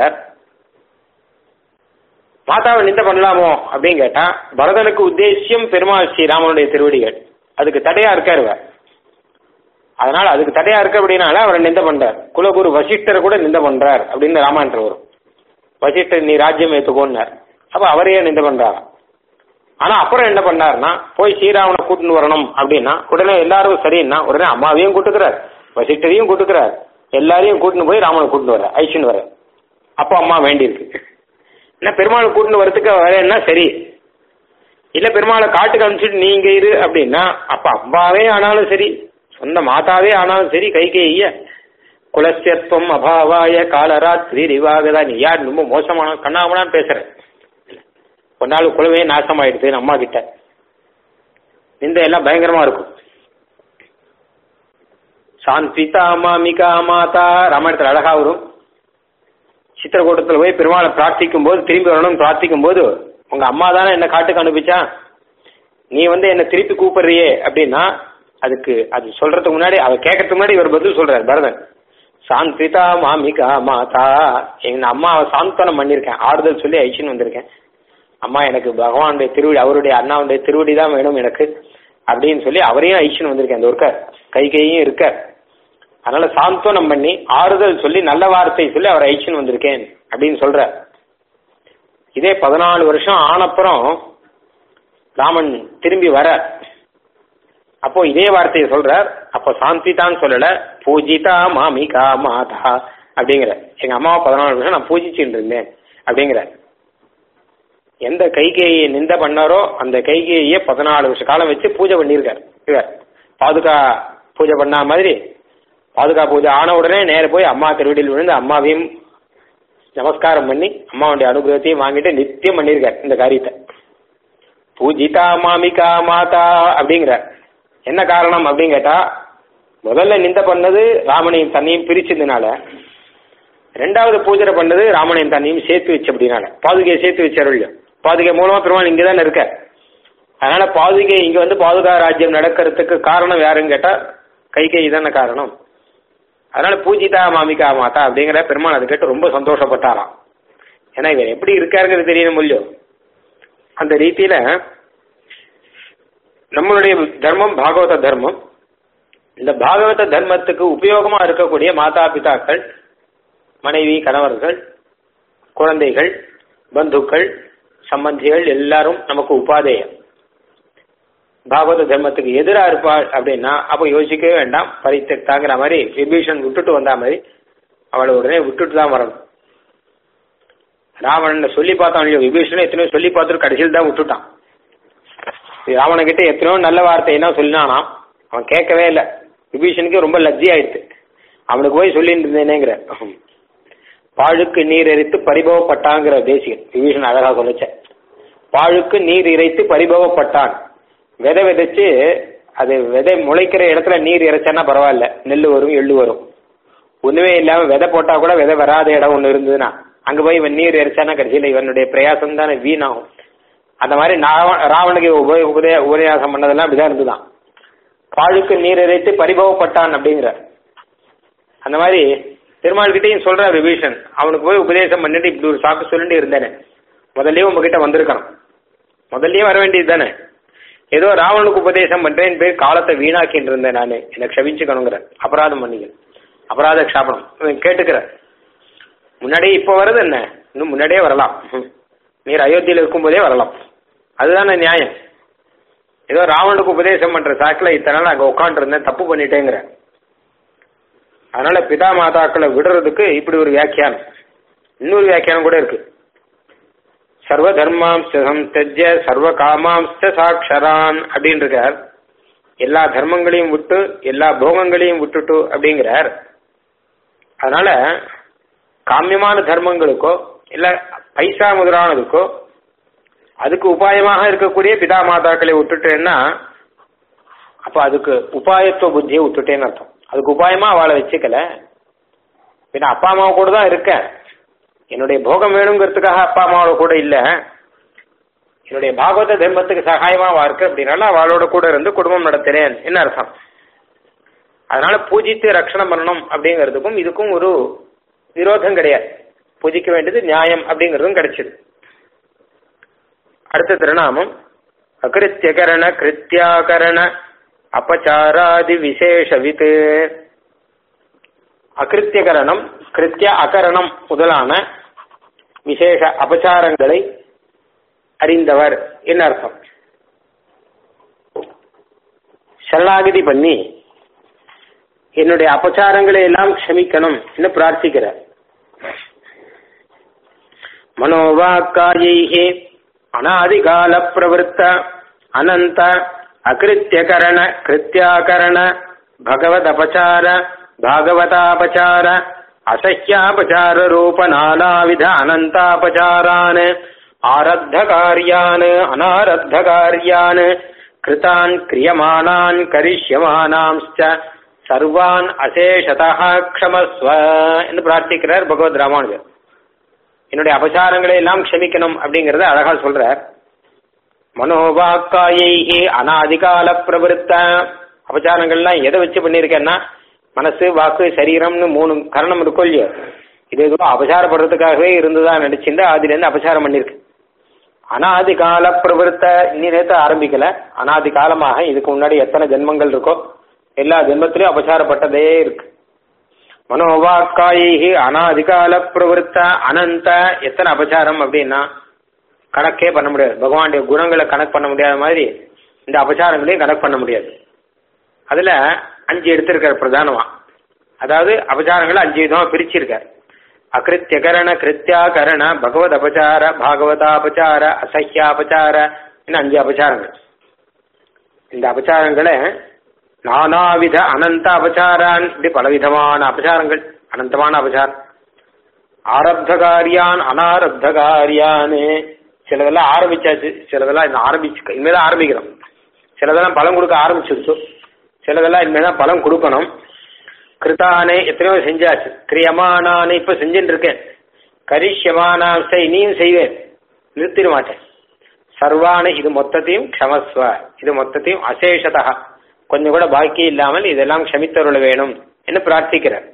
மாதாவை நிந்த பண்ணலாமோ அப்படின்னு கேட்டா பரதனுக்கு உத்தேசியம் பெருமாள் ஸ்ரீராமனுடைய திருவடிகள் அதுக்கு தடையா இருக்காரு இவர் அதனால அதுக்கு தடையா இருக்கு அப்படின்னால அவரை நிந்த பண்றார் குலகுரு வசிஷ்டரை கூட நிந்த பண்றார் அப்படின்னு ராமாயணத்தில் வரும் வசிஷ்டர் நீ ராஜ்யம் ஏத்துக்கோன்னார் அப்ப அவரையே நிந்த பண்றார் ஆனா அப்புறம் என்ன பண்ணாருன்னா போய் ஸ்ரீராமனை கூட்டின்னு வரணும் அப்படின்னா உடனே எல்லாரும் சரின்னா உடனே அம்மாவையும் கூட்டுக்கிறார் வசிஷ்டரையும் கூட்டுக்கிறார் எல்லாரையும் கூட்டின்னு போய் ராமனை கூட்டின்னு வர ஐஷன் வர அப்போ அம்மா வேண்டியிருக்கு என்ன பெருமாளை கூட்டின்னு வரதுக்கு வரேன்னா சரி இல்ல பெருமாளை காட்டுக்கு அனுப்பிச்சுட்டு நீங்க இரு அப்படின்னா அப்ப அம்மாவே ஆனாலும் சரி சொந்த மாதாவே ஆனாலும் சரி கைகேய குலசியத்துவம் அபாவாய காலராத்திரி ரிவாகதா நீ யார் ரொம்ப மோசமான கண்ணாமனான்னு பேசுற ஒரு நாள் குலவே நாசமாயிடுது அம்மா கிட்ட இந்த எல்லாம் பயங்கரமா இருக்கும் சாந்திதா மாமிகா மாதா ராமாயணத்தில் அழகா வரும் சித்திரக்கூட்டத்தில் போய் பெருமாளை பிரார்த்திக்கும் போது திரும்பி வரணும்னு பிரார்த்திக்கும் போது உங்க அம்மா தானே என்ன காட்டுக்கு அனுப்பிச்சா நீ வந்து என்ன திருப்பி கூப்பிடுறியே அப்படின்னா அதுக்கு அது சொல்றதுக்கு முன்னாடி அவ கேட்கறதுக்கு முன்னாடி இவர் பதில் சொல்றாரு பரதன் சாந்திதா மாமிகா மாதா எங்க அம்மாவை சாந்தனம் பண்ணியிருக்கேன் ஆறுதல் சொல்லி ஐச்சின்னு வந்திருக்கேன் அம்மா எனக்கு பகவானுடைய திருவடி அவருடைய அண்ணாவுடைய திருவடி தான் வேணும் எனக்கு அப்படின்னு சொல்லி அவரையும் ஐஷன் வந்திருக்கேன் அந்த ஒருக்க கை கையும் இருக்க அதனால சாந்தோனம் பண்ணி ஆறுதல் சொல்லி நல்ல வார்த்தை சொல்லி அவர் ஐஷன் வந்திருக்கேன் அப்படின்னு சொல்ற இதே பதினாலு வருஷம் ஆனப்புறம் ராமன் திரும்பி வர அப்போ இதே வார்த்தையை சொல்றார் அப்போ சாந்தி தான் சொல்லல பூஜிதா மாமிகா மாதா அப்படிங்கிற எங்க அம்மாவை பதினாலு வருஷம் நான் பூஜிச்சுட்டு இருந்தேன் அப்படிங்கிற எந்த கைகேயை நிந்த பண்ணாரோ அந்த கைகேயே பதினாலு வருஷ காலம் வச்சு பூஜை பண்ணியிருக்கார் இவர் பாதுகா பூஜை பண்ணா மாதிரி பாதுகா பூஜை ஆன உடனே நேர போய் அம்மா திருவடியில் விழுந்து அம்மாவையும் நமஸ்காரம் பண்ணி அம்மாவுடைய அனுகிரகத்தையும் வாங்கிட்டு நித்தியம் பண்ணியிருக்கார் இந்த காரியத்தை பூஜிதா மாமிகா மாதா அப்படிங்கிற என்ன காரணம் அப்படின்னு கேட்டா முதல்ல நிந்த பண்ணது ராமனையும் தன்னையும் பிரிச்சதுனால ரெண்டாவது பூஜை பண்ணது ராமனையும் தன்னையும் சேர்த்து வச்சு அப்படின்னால பாதுகையை சேர்த்து வச்சாரு பாதுகை மூலமா பெருமாள் இங்க தானே இருக்க அதனால பாதுகை இங்க வந்து பாதுகா ராஜ்யம் நடக்கிறதுக்கு காரணம் யாருன்னு கேட்டா கைகை தானே காரணம் அதனால பூஜிதா மாமிகா மாதா அப்படிங்கிற பெருமாள் அதை கேட்டு ரொம்ப சந்தோஷப்பட்டாராம் ஏன்னா இவர் எப்படி இருக்காருங்கிறது தெரியணும் இல்லையோ அந்த ரீதியில நம்மளுடைய தர்மம் பாகவத தர்மம் இந்த பாகவத தர்மத்துக்கு உபயோகமா இருக்கக்கூடிய மாதா பிதாக்கள் மனைவி கணவர்கள் குழந்தைகள் பந்துக்கள் சம்பந்திகள் எல்லாரும் நமக்கு உபாதேயம் பாகவத தர்மத்துக்கு எதிராக இருப்பாள் அப்படின்னா அப்போ யோசிக்கவே வேண்டாம் பரித்தெக்தாங்கிற மாதிரி விபீஷன் விட்டுட்டு வந்தா மாதிரி அவளை உடனே விட்டுட்டு தான் வரணும் ராவணன் சொல்லி பார்த்தான் இல்லையோ விபீஷன் எத்தனையோ சொல்லி பார்த்துட்டு கடைசியில் தான் விட்டுட்டான் ராவணன் கிட்ட எத்தனையோ நல்ல வார்த்தையெல்லாம் சொல்லினானாம் அவன் கேட்கவே இல்லை விபீஷனுக்கு ரொம்ப லஜ்ஜி ஆயிடுச்சு அவனுக்கு போய் சொல்லிட்டு இருந்தேனேங்கிற பாழுக்கு நீர் எரித்து பரிபவப்பட்டாங்கிற தேசிகன் விபீஷன் அழகா சொல்லிச்ச பாழுக்கு நீர் இறைத்து பரிபவப்பட்டான் விதை விதைச்சு அது விதை முளைக்கிற இடத்துல நீர் இறைச்சா பரவாயில்ல நெல் வரும் எள்ளு வரும் ஒண்ணுமே இல்லாம விதை போட்டா கூட விதை வராத இடம் ஒண்ணு இருந்ததுன்னா அங்க போய் இவன் நீர் எரிச்சானா கடைசியில இவனுடைய பிரயாசம் தானே வீணாகும் அந்த மாதிரி ராவனுக்கு உபய உபதே உபன்யாசம் பண்ணதெல்லாம் அப்படிதான் இருந்துதான் பாழுக்கு நீர் இறைத்து பரிபவப்பட்டான் அப்படிங்கிற அந்த மாதிரி பெருமாள் கிட்டையும் சொல்ற விபீஷன் அவனுக்கு போய் உபதேசம் பண்ணிட்டு இப்படி ஒரு சாக்கு சொல்லிட்டு இருந்தேனே முதல்லயே உங்ககிட்ட வந்திருக்கணும் முதல்லயே வர வேண்டியது தானே ஏதோ ராவனுக்கு உபதேசம் பண்றேன் பேர் காலத்தை வீணாக்கிட்டு இருந்தேன் நானு என்னை க்ஷமிச்சுக்கணுங்கிற அபராதம் பண்ணிக்கிறேன் அபராத க்ஷாபனம் கேட்டுக்கிற முன்னாடியே இப்போ வருது என்ன இன்னும் முன்னாடியே வரலாம் நீர் அயோத்தியில் இருக்கும்போதே வரலாம் அதுதானே நியாயம் ஏதோ ராவனுக்கு உபதேசம் பண்ற சாக்கில் இத்தனை நாள் அங்கே உட்காந்துருந்தேன் தப்பு பண்ணிட்டேங்கிற அதனால பிதா மாதாக்களை விடுறதுக்கு இப்படி ஒரு வியாக்கியானம் இன்னொரு வியாக்கியானம் கூட இருக்கு சர்வ தர்மாம்சம் தெஜ்ஜ சர்வ காமாம்ச சாட்சரான் அப்படின்னு இருக்கார் எல்லா தர்மங்களையும் விட்டு எல்லா போகங்களையும் விட்டுட்டு அப்படிங்கிறார் அதனால காமியமான தர்மங்களுக்கோ இல்ல பைசா முதலானதுக்கோ அதுக்கு உபாயமாக இருக்கக்கூடிய பிதா மாதாக்களை விட்டுட்டேன்னா அப்ப அதுக்கு உபாயத்துவ புத்தியை விட்டுட்டேன்னு அர்த்தம் அதுக்கு உபாயமா அவளை வச்சுக்கல பின்ன அப்பா அம்மாவை கூட தான் இருக்கேன் என்னுடைய போகம் வேணுங்கிறதுக்காக அப்பா அம்மாவோட கூட இல்ல என்னுடைய பாகவத தர்மத்துக்கு சகாயமா இருக்கு அப்படின்னால அவளோட கூட இருந்து குடும்பம் நடத்துறேன் என்ன அர்த்தம் அதனால பூஜித்து ரட்சணம் பண்ணணும் அப்படிங்கிறதுக்கும் இதுக்கும் ஒரு விரோதம் கிடையாது பூஜிக்க வேண்டியது நியாயம் அப்படிங்கிறதும் கிடைச்சது அடுத்த திருநாமம் அகிருத்தியகரண கிருத்தியாகரண அபச்சாராதி விசேஷவித் அகிருத்தியகரணம் கிருத்திய அகரணம் முதலான விசேஷ அபச்சாரங்களை அறிந்தவர் என்ன அர்த்தம் சரணாகதி பண்ணி என்னுடைய அபச்சாரங்களை எல்லாம் க்ஷமிக்கணும் என்று பிரார்த்திக்கிறார் மனோவாக்காயை அனாதிகால பிரவருத்த அனந்த அகிருத்தியகரண கிருத்தியாகரண பகவதபச்சார பாகவதாபச்சார அசஹ்யாபச்சார ரூப நானாவித அனந்தாபச்சாரான் ஆரத்த காரியான் அனாரத்த காரியான் கிருதான் கிரியமானான் கரிஷ்யமானாம்ச்ச சர்வான் அசேஷதா க்ஷமஸ்வ என்று பிரார்த்திக்கிறார் பகவத் ராமானுஜர் என்னுடைய அபசாரங்களை எல்லாம் க்ஷமிக்கணும் அப்படிங்கறத அழகா சொல்றார் மனோவாக்காயை அனாதிகால பிரவருத்த அபச்சாரங்கள்லாம் எதை வச்சு பண்ணியிருக்கேன்னா மனசு வாக்கு சரீரம்னு மூணு கரணம் இருக்கும் இல்லையோ இது எதுவும் அபசாரப்படுறதுக்காகவே இருந்துதான் நினைச்சிருந்தா அதுல இருந்து அபசாரம் பண்ணிருக்கு அனாதி கால பிரவருத்த இன்னி நேரத்தை ஆரம்பிக்கல அனாதி காலமாக இதுக்கு முன்னாடி எத்தனை ஜென்மங்கள் இருக்கோ எல்லா ஜென்மத்திலையும் அபசாரப்பட்டதே இருக்கு மனோவாக்காயி அனாதிகால பிரவருத்த அனந்த எத்தனை அபசாரம் அப்படின்னா கணக்கே பண்ண முடியாது பகவானுடைய குணங்களை கணக்கு பண்ண முடியாத மாதிரி இந்த அபசாரங்களையும் கணக்கு பண்ண முடியாது அதுல அஞ்சு எடுத்திருக்கார் பிரதானமா அதாவது அபசாரங்களை அஞ்சு விதமா பிரிச்சிருக்கார் அகிருத்தியகரண கிருத்தியாகரண பகவத் அபசார பாகவதாபசார அசஹ்யாபசார இன்னும் அஞ்சு அபசாரங்கள் இந்த அபசாரங்களை நானாவித அனந்த அபசாரான் இப்படி பலவிதமான அபசாரங்கள் அனந்தமான அபசாரம் ஆரப்த காரியான் அனாரப்த காரியான்னு சிலதெல்லாம் ஆரம்பிச்சாச்சு சிலதெல்லாம் இன்னும் ஆரம்பிச்சு இனிமேதான் ஆரம்பிக்கிறோம் சிலதெல்லாம் பலம் கொடுக்க ஆரம்பிச்சிருச்சு சிலதெல்லாம் இனிமேதான் பலம் கொடுக்கணும் கிருத்தானே எத்தனையோ செஞ்சாச்சு கிரியமானானே இப்ப செஞ்சுட்டு இருக்கேன் கரிஷ்யமானாம் செய் நீயும் செய்வேன் நிறுத்திட மாட்டேன் சர்வான இது மொத்தத்தையும் க்ஷமஸ்வ இது மொத்தத்தையும் அசேஷதா கொஞ்சம் கூட பாக்கி இல்லாமல் இதெல்லாம் க்ஷமித்தருள வேணும் என்று பிரார்த்திக்கிறார்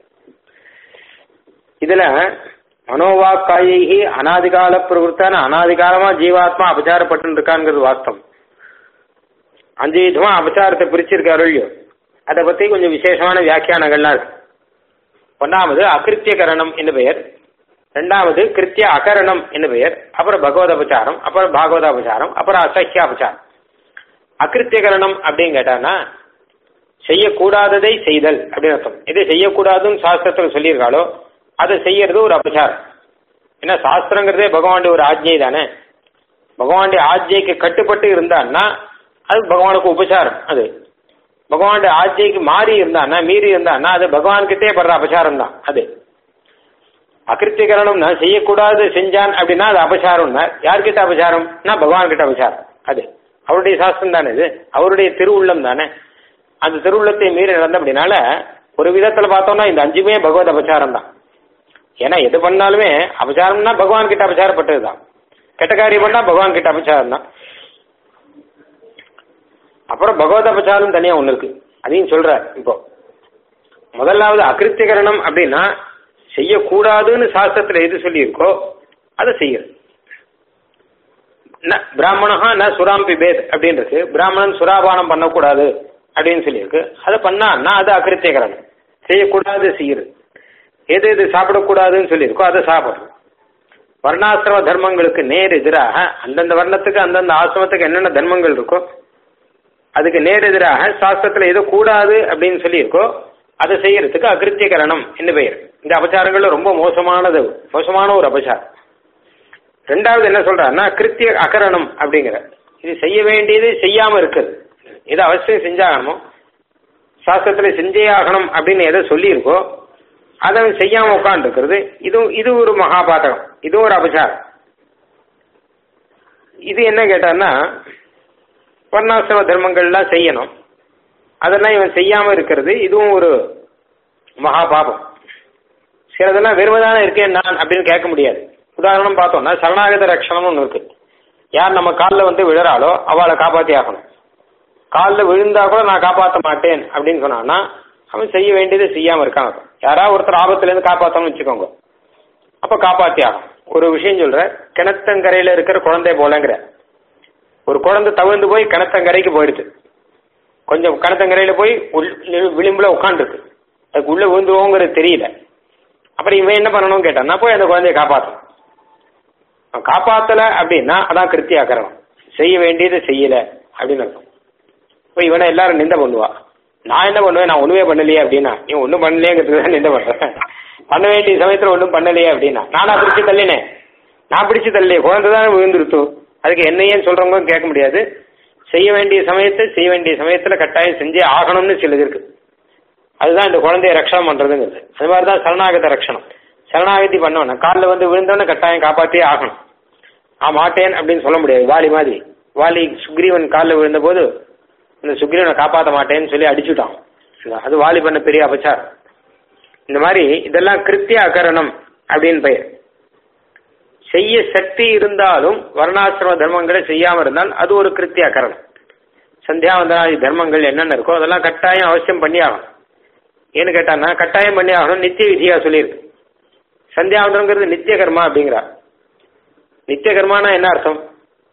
இதுல மனோவாக்காயி அனாதிகால பிரவருத்தான அனாதிகாலமா ஜீவாத்மா அபச்சாரப்பட்டு இருக்காங்கிறது வாஸ்தவம் அஞ்சு விதமா அபச்சாரத்தை பிரிச்சிருக்காரு இல்லையோ அதை பத்தி கொஞ்சம் விசேஷமான வியாக்கியானங்கள்லாம் இருக்கு ஒன்னாவது அகிருத்தியகரணம் என்று பெயர் ரெண்டாவது கிருத்திய அகரணம் என்று பெயர் அப்புறம் பகவத அபச்சாரம் அப்புறம் பாகவத அபச்சாரம் அப்புறம் அசஹ்ய அபச்சாரம் அகிருத்தியகரணம் அப்படின்னு கேட்டானா செய்யக்கூடாததை செய்தல் அப்படின்னு அர்த்தம் எது செய்யக்கூடாதுன்னு சாஸ்திரத்தில் சொல்லியிருக்காளோ அதை செய்யறது ஒரு அபச்சாரம் ஏன்னா சாஸ்திரங்கிறதே பகவானுடைய ஒரு ஆஜ்ஞை தானே பகவானுடைய ஆஜ்ஞைக்கு கட்டுப்பட்டு இருந்தான்னா அது பகவானுக்கு உபசாரம் அது பகவானுடைய ஆஜ்ஞைக்கு மாறி இருந்தான்னா மீறி இருந்தான்னா அது பகவான்கிட்டே படுற அபசாரம் தான் அது அகிருத்திகரணம்னா செய்யக்கூடாது செஞ்சான் அப்படின்னா அது அபசாரம்னா யார்கிட்ட அபசாரம்னா பகவான் கிட்ட அபசாரம் அது அவருடைய சாஸ்திரம் தானே இது அவருடைய திருவுள்ளம் தானே அந்த திருவுள்ளத்தை மீறி நடந்த அப்படின்னால ஒரு விதத்துல பார்த்தோம்னா இந்த அஞ்சுமே பகவத் அபசாரம் தான் ஏன்னா எது பண்ணாலுமே அபசாரம்னா பகவான் கிட்ட அபசாரப்பட்டது தான் கெட்ட காரியம் பண்ணா பகவான் கிட்ட அபசாரம் தான் அப்புறம் பகவத் அபசாரம் தனியா ஒண்ணு இருக்கு அதையும் சொல்ற இப்போ முதலாவது அகிருத்திகரணம் அப்படின்னா செய்யக்கூடாதுன்னு சாஸ்திரத்துல எது சொல்லியிருக்கோ அதை செய்யறது ந பிராமணஹா ந சுராம் பிபேத் அப்படின்றது பிராமணன் சுராபானம் பண்ணக்கூடாது அப்படின்னு சொல்லியிருக்கு அதை பண்ணான்னா அது அகிருத்தியகரணம் செய்யக்கூடாது செய்யுறது எது எது சாப்பிடக்கூடாதுன்னு சொல்லியிருக்கோ அதை சாப்பிடுறது வர்ணாசிரம தர்மங்களுக்கு நேர் எதிராக அந்தந்த வர்ணத்துக்கு அந்தந்த ஆசிரமத்துக்கு என்னென்ன தர்மங்கள் இருக்கோ அதுக்கு நேர் எதிராக சாஸ்திரத்துல எது கூடாது அப்படின்னு சொல்லியிருக்கோ அதை செய்யறதுக்கு அகிருத்தியகரணம் என்று பெயர் இந்த அபச்சாரங்கள்ல ரொம்ப மோசமானது மோசமான ஒரு அபச்சாரம் ரெண்டாவது என்ன சொல்றாருன்னா கிருத்திய அகரணம் அப்படிங்கிற இது செய்ய வேண்டியது செய்யாம இருக்குது இது அவசியம் செஞ்சாகணுமோ சாஸ்திரத்துல செஞ்சே ஆகணும் அப்படின்னு எதை சொல்லியிருக்கோ அதை அவன் செய்யாம உட்காந்துருக்கிறது இதுவும் இது ஒரு மகாபாதகம் இதுவும் ஒரு அபச்சாரம் இது என்ன கேட்டான்னா வர்ணாசிரம தர்மங்கள்லாம் செய்யணும் அதெல்லாம் இவன் செய்யாம இருக்கிறது இதுவும் ஒரு மகா பாபம் சிலதெல்லாம் வெறுமதான இருக்கேன் நான் அப்படின்னு கேட்க முடியாது உதாரணம் பார்த்தோம்னா சரணாகத ரட்சணம்னு ஒன்று இருக்கு யார் நம்ம காலில் வந்து விழுறாளோ அவளை காப்பாற்றி ஆகணும் காலில் விழுந்தா கூட நான் காப்பாற்ற மாட்டேன் அப்படின்னு சொன்னான்னா அவன் செய்ய வேண்டியதை செய்யாம இருக்கான் யாராவது ஒருத்தர் ஆபத்துலேருந்து காப்பாற்றணும்னு வச்சுக்கோங்க அப்ப காப்பாத்தி ஆகும் ஒரு விஷயம் சொல்ற கிணத்தங்கரையில இருக்கிற குழந்தை போலங்கிற ஒரு குழந்தை தவிர்ந்து போய் கிணத்தங்கரைக்கு போயிடுது கொஞ்சம் கிணத்தங்கரையில போய் உள் விளிம்புல உட்காந்துருக்கு அதுக்கு உள்ள விழுந்துவோங்கிறது தெரியல அப்புறம் இவன் என்ன பண்ணணும்னு கேட்டான்னா போய் அந்த குழந்தைய காப்பாற்றணும் அவன் காப்பாத்தல அப்படின்னா அதான் கிருத்தியாக்கரணம் செய்ய வேண்டியது செய்யல அப்படின்னு அர்த்தம் இப்போ இவனை எல்லாரும் நிந்த பண்ணுவா நான் என்ன பண்ணுவேன் நான் ஒண்ணுமே பண்ணலையே அப்படின்னா நீ ஒன்றும் பண்ணலையேங்கிறது தான் நிந்த பண்றேன் பண்ண வேண்டிய சமயத்துல ஒன்றும் பண்ணலையே அப்படின்னா நானா பிடிச்சு தள்ளினேன் நான் பிடிச்சு தள்ளியே குழந்தை தானே விழுந்துருத்தோம் அதுக்கு என்னையேன்னு சொல்றவங்க கேட்க முடியாது செய்ய வேண்டிய சமயத்தை செய்ய வேண்டிய சமயத்துல கட்டாயம் செஞ்சே ஆகணும்னு சிலது இருக்கு அதுதான் இந்த குழந்தைய ரட்சணம் பண்றதுங்கிறது அது மாதிரி தான் சரணாகத ரட்சணம் சரணாகதி பண்ணவன காலில் வந்து விழுந்தவன கட்டாயம் காப்பாற்றியே ஆகணும் நான் மாட்டேன் அப்படின்னு சொல்ல முடியாது வாலி மாதிரி வாலி சுக்ரீவன் காலில் விழுந்த போது இந்த சுக்ரீவனை காப்பாற்ற மாட்டேன்னு சொல்லி அடிச்சுட்டான் அது வாலி பண்ண பெரிய அபச்சாரம் இந்த மாதிரி இதெல்லாம் கிருத்திய அகரணம் அப்படின்னு பெயர் செய்ய சக்தி இருந்தாலும் வர்ணாசிரம தர்மங்களை செய்யாம இருந்தால் அது ஒரு கிருத்திய அகரணம் சந்தியாவந்தனாதி தர்மங்கள் என்னென்ன இருக்கோ அதெல்லாம் கட்டாயம் அவசியம் பண்ணி ஆகணும் ஏன்னு கேட்டான்னா கட்டாயம் பண்ணி ஆகணும் நித்திய விதியா சொல்லியிருக்கு சந்தியாவந்தனங்கிறது நித்திய கர்மா அப்படிங்கிறா நித்திய கர்மானா என்ன அர்த்தம்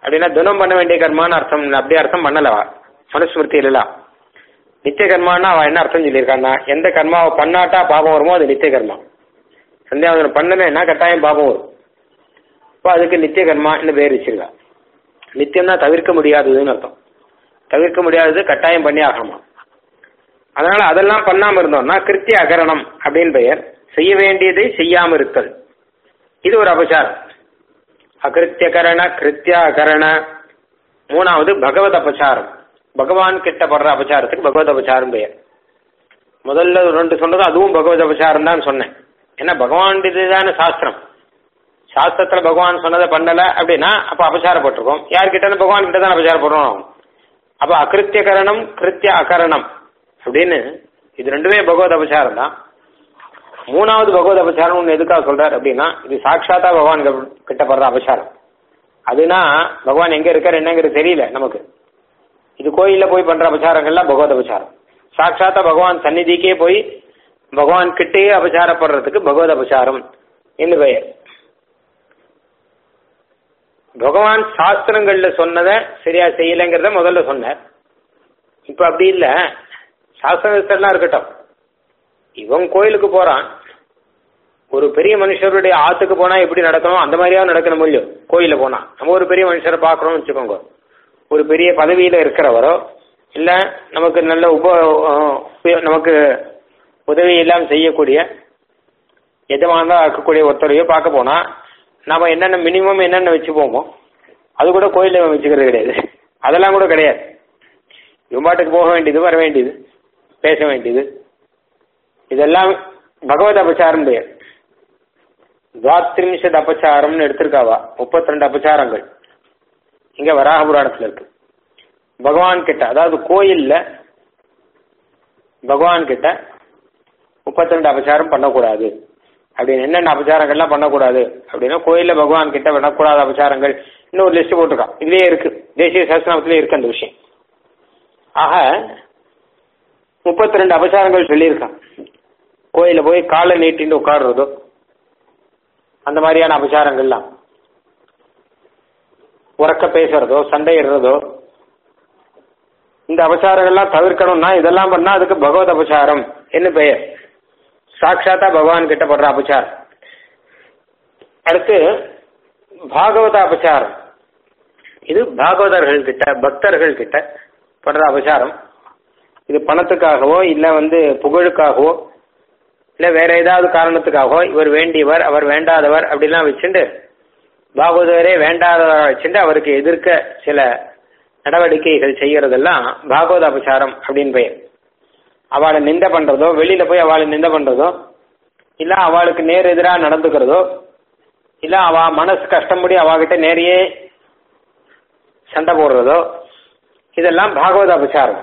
அப்படின்னா தினம் பண்ண வேண்டிய கர்மான்னு அர்த்தம் அப்படி அர்த்தம் பண்ணலவா மனுஸ்மிருதியிலாம் நித்திய கர்மான்னா அவன் என்ன அர்த்தம் சொல்லியிருக்கான்னா எந்த கர்மாவை பண்ணாட்டா பாபம் வருமோ அது நித்திய கர்மா சந்தியாவதனம் பண்ணலைன்னா கட்டாயம் பாபம் வரும் இப்போ அதுக்கு நித்திய கர்மா என்ன பேர் வச்சிருக்கா நித்தியம்னா தவிர்க்க முடியாததுன்னு அர்த்தம் தவிர்க்க முடியாதது கட்டாயம் பண்ணி ஆகணுமா அதனால அதெல்லாம் பண்ணாம இருந்தோம்னா கிருத்திய அகரணம் அப்படின்னு பெயர் செய்ய வேண்டியதை செய்யாம இருத்தல் இது ஒரு அபசாரம் அகிருத்தியகரண கிருத்திய அகரண மூணாவது பகவத் அபசாரம் பகவான் கிட்ட படுற அபசாரத்துக்கு பகவத் அபசாரம் பெயர் முதல்ல ரெண்டு சொன்னது அதுவும் பகவத் அபசாரம் தான் சொன்னேன் ஏன்னா பகவான் இதுதானே சாஸ்திரம் சாஸ்திரத்துல பகவான் சொன்னதை பண்ணல அப்படின்னா அப்ப அபசாரப்பட்டிருக்கோம் யார்கிட்ட பகவான் கிட்ட தான் அபசாரப்படுறோம் அப்ப அகிருத்தியகரணம் கிருத்திய அகரணம் அப்படின்னு இது ரெண்டுமே பகவத் அபசாரம் தான் மூணாவது பகவத் அபசாரம் ஒன்று எதுக்காக சொல்றாரு அப்படின்னா இது சாட்சாத்தா பகவான் கிட்ட படுற அபசாரம் அதுனா பகவான் எங்க இருக்காரு என்னங்கிறது தெரியல நமக்கு இது கோயில்ல போய் பண்ற அபசாரங்கள்லாம் பகவத் அபசாரம் சாட்சாத்தா பகவான் சந்நிதிக்கே போய் பகவான் கிட்டேயே அபசாரப்படுறதுக்கு பகவத் அபசாரம் என்று பெயர் பகவான் சாஸ்திரங்கள்ல சொன்னதை சரியா செய்யலைங்கிறத முதல்ல சொன்னார் இப்ப அப்படி இல்ல சாஸ்திரத்தெல்லாம் இருக்கட்டும் இவன் கோயிலுக்கு போறான் ஒரு பெரிய மனுஷருடைய ஆத்துக்கு போனா எப்படி நடக்கணும் அந்த மாதிரியா நடக்கணும் இல்லையோ கோயில போனா நம்ம ஒரு பெரிய மனுஷரை பாக்குறோம்னு வச்சுக்கோங்க ஒரு பெரிய பதவியில இருக்கிறவரோ இல்ல நமக்கு நல்ல உப நமக்கு உதவி எல்லாம் செய்யக்கூடிய எஜமானதா இருக்கக்கூடிய ஒருத்தரையோ பார்க்க போனா நாம என்னென்ன மினிமம் என்னென்ன வச்சுப்போமோ அது கூட கோயிலில் வச்சுக்கிறது கிடையாது அதெல்லாம் கூட கிடையாது இவம்பாட்டுக்கு போக வேண்டியது வர வேண்டியது பேச வேண்டியது இதெல்லாம் பகவத் அபச்சாரம் பெயர் துவாத்ரிம்சத் அபச்சாரம்னு எடுத்திருக்காவா முப்பத்தி ரெண்டு அபச்சாரங்கள் இங்க வராக புராணத்துல இருக்கு பகவான் கிட்ட அதாவது கோயில்ல பகவான் கிட்ட முப்பத்தி ரெண்டு அபச்சாரம் பண்ணக்கூடாது அப்படின்னு என்னென்ன அபச்சாரங்கள்லாம் பண்ணக்கூடாது அப்படின்னா கோயில்ல பகவான் கிட்ட பண்ணக்கூடாத அபச்சாரங்கள் இன்னும் ஒரு லிஸ்ட் போட்டிருக்கான் இதுலயே இருக்கு தேசிய சாஸ்திரத்திலே இருக்கு அந்த விஷயம் ஆக முப்பத்தி ரெண்டு அபச்சாரங்கள் சொல்லியிருக்கான் கோயில போய் காலை நீட்டின்னு உட்காடுறதோ அந்த மாதிரியான அபச்சாரங்கள்லாம் உறக்க பேசுறதோ சண்டையிடுறதோ இந்த அபச்சாரங்கள்லாம் தவிர்க்கணும்னா இதெல்லாம் பண்ணா அதுக்கு பகவத் அபச்சாரம் என்ன பெயர் சாட்சாத்தா பகவான் கிட்ட படுற அபச்சாரம் அடுத்து பாகவத அபச்சாரம் இது பாகவதர்கள் கிட்ட பக்தர்கள் கிட்ட படுற அபச்சாரம் இது பணத்துக்காகவோ இல்ல வந்து புகழுக்காகவோ இல்ல வேற ஏதாவது காரணத்துக்காகவோ இவர் வேண்டியவர் அவர் வேண்டாதவர் அப்படிலாம் வச்சுட்டு பாகவதரே வேண்டாதவரை வச்சுட்டு அவருக்கு எதிர்க்க சில நடவடிக்கைகள் செய்யறதெல்லாம் பாகவத அபச்சாரம் அப்படின்னு பெயர் அவளை நிந்த பண்றதோ வெளியில போய் அவளை நிந்த பண்றதோ இல்ல அவளுக்கு நேர் எதிராக நடந்துக்கிறதோ இல்ல அவ மனசு கஷ்டப்படி அவகிட்ட நேரையே சண்டை போடுறதோ இதெல்லாம் பாகவத அபச்சாரம்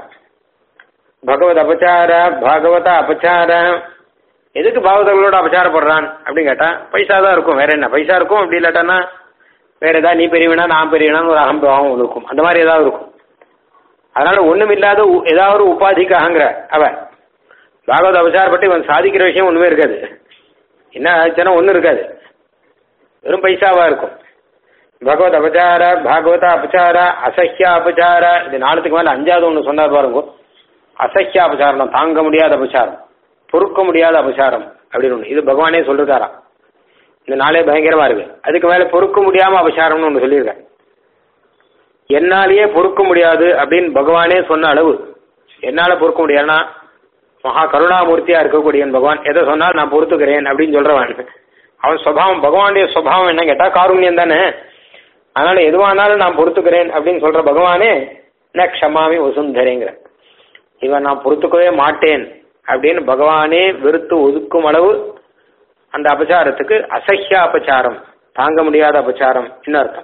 பகவத் அபச்சார பாகவத அபச்சார எதுக்கு பாகவதர்களோட அபச்சாரப்படுறான் அப்படின்னு கேட்டா பைசா தான் இருக்கும் வேற என்ன பைசா இருக்கும் அப்படி இல்லாட்டானா வேற ஏதாவது நீ பெரியவனா நான் பெரியவனான்னு ஒரு அகம்பாவம் இருக்கும் அந்த மாதிரி ஏதாவது இருக்கும் அதனால ஒண்ணும் இல்லாத ஏதாவது ஒரு உபாதிக்காகங்கிற அவ பாகவத அபச்சாரப்பட்டு இவன் சாதிக்கிற விஷயம் ஒண்ணுமே இருக்காது என்ன ஆச்சுன்னா ஒன்றும் இருக்காது வெறும் பைசாவா இருக்கும் பகவத் அபச்சார பாகவத அபச்சார அசஹ்ய அபச்சார இது நாலுத்துக்கு மேல அஞ்சாவது ஒன்று சொன்னார் பாருங்க அசஹ்ய அபச்சாரம் தாங்க முடியாத அபச்சாரம் பொறுக்க முடியாத அபச்சாரம் அப்படின்னு ஒன்று இது பகவானே சொல்லிருக்காராம் இந்த நாளே பயங்கரமா இருக்கு அதுக்கு மேல பொறுக்க முடியாம அபச்சாரம்னு ஒன்று சொல்லியிருக்கேன் என்னாலேயே பொறுக்க முடியாது அப்படின்னு பகவானே சொன்ன அளவு என்னால பொறுக்க முடியாதுன்னா மகா கருணாமூர்த்தியா இருக்கக்கூடியவன் பகவான் எதை சொன்னால் நான் பொறுத்துக்கிறேன் அப்படின்னு சொல்றவன் அவன் சுவாவம் பகவானுடைய சுவாவம் என்ன கேட்டா காருண்யம் தானே அதனால எதுவானாலும் நான் பொறுத்துக்கிறேன் அப்படின்னு சொல்ற பகவானே ந க்ஷமாமி வசுந்தரேங்கிற இவன் நான் பொறுத்துக்கவே மாட்டேன் அப்படின்னு பகவானே வெறுத்து ஒதுக்கும் அளவு அந்த அபச்சாரத்துக்கு அசஹ்ய அபச்சாரம் தாங்க முடியாத அபச்சாரம் அர்த்தம்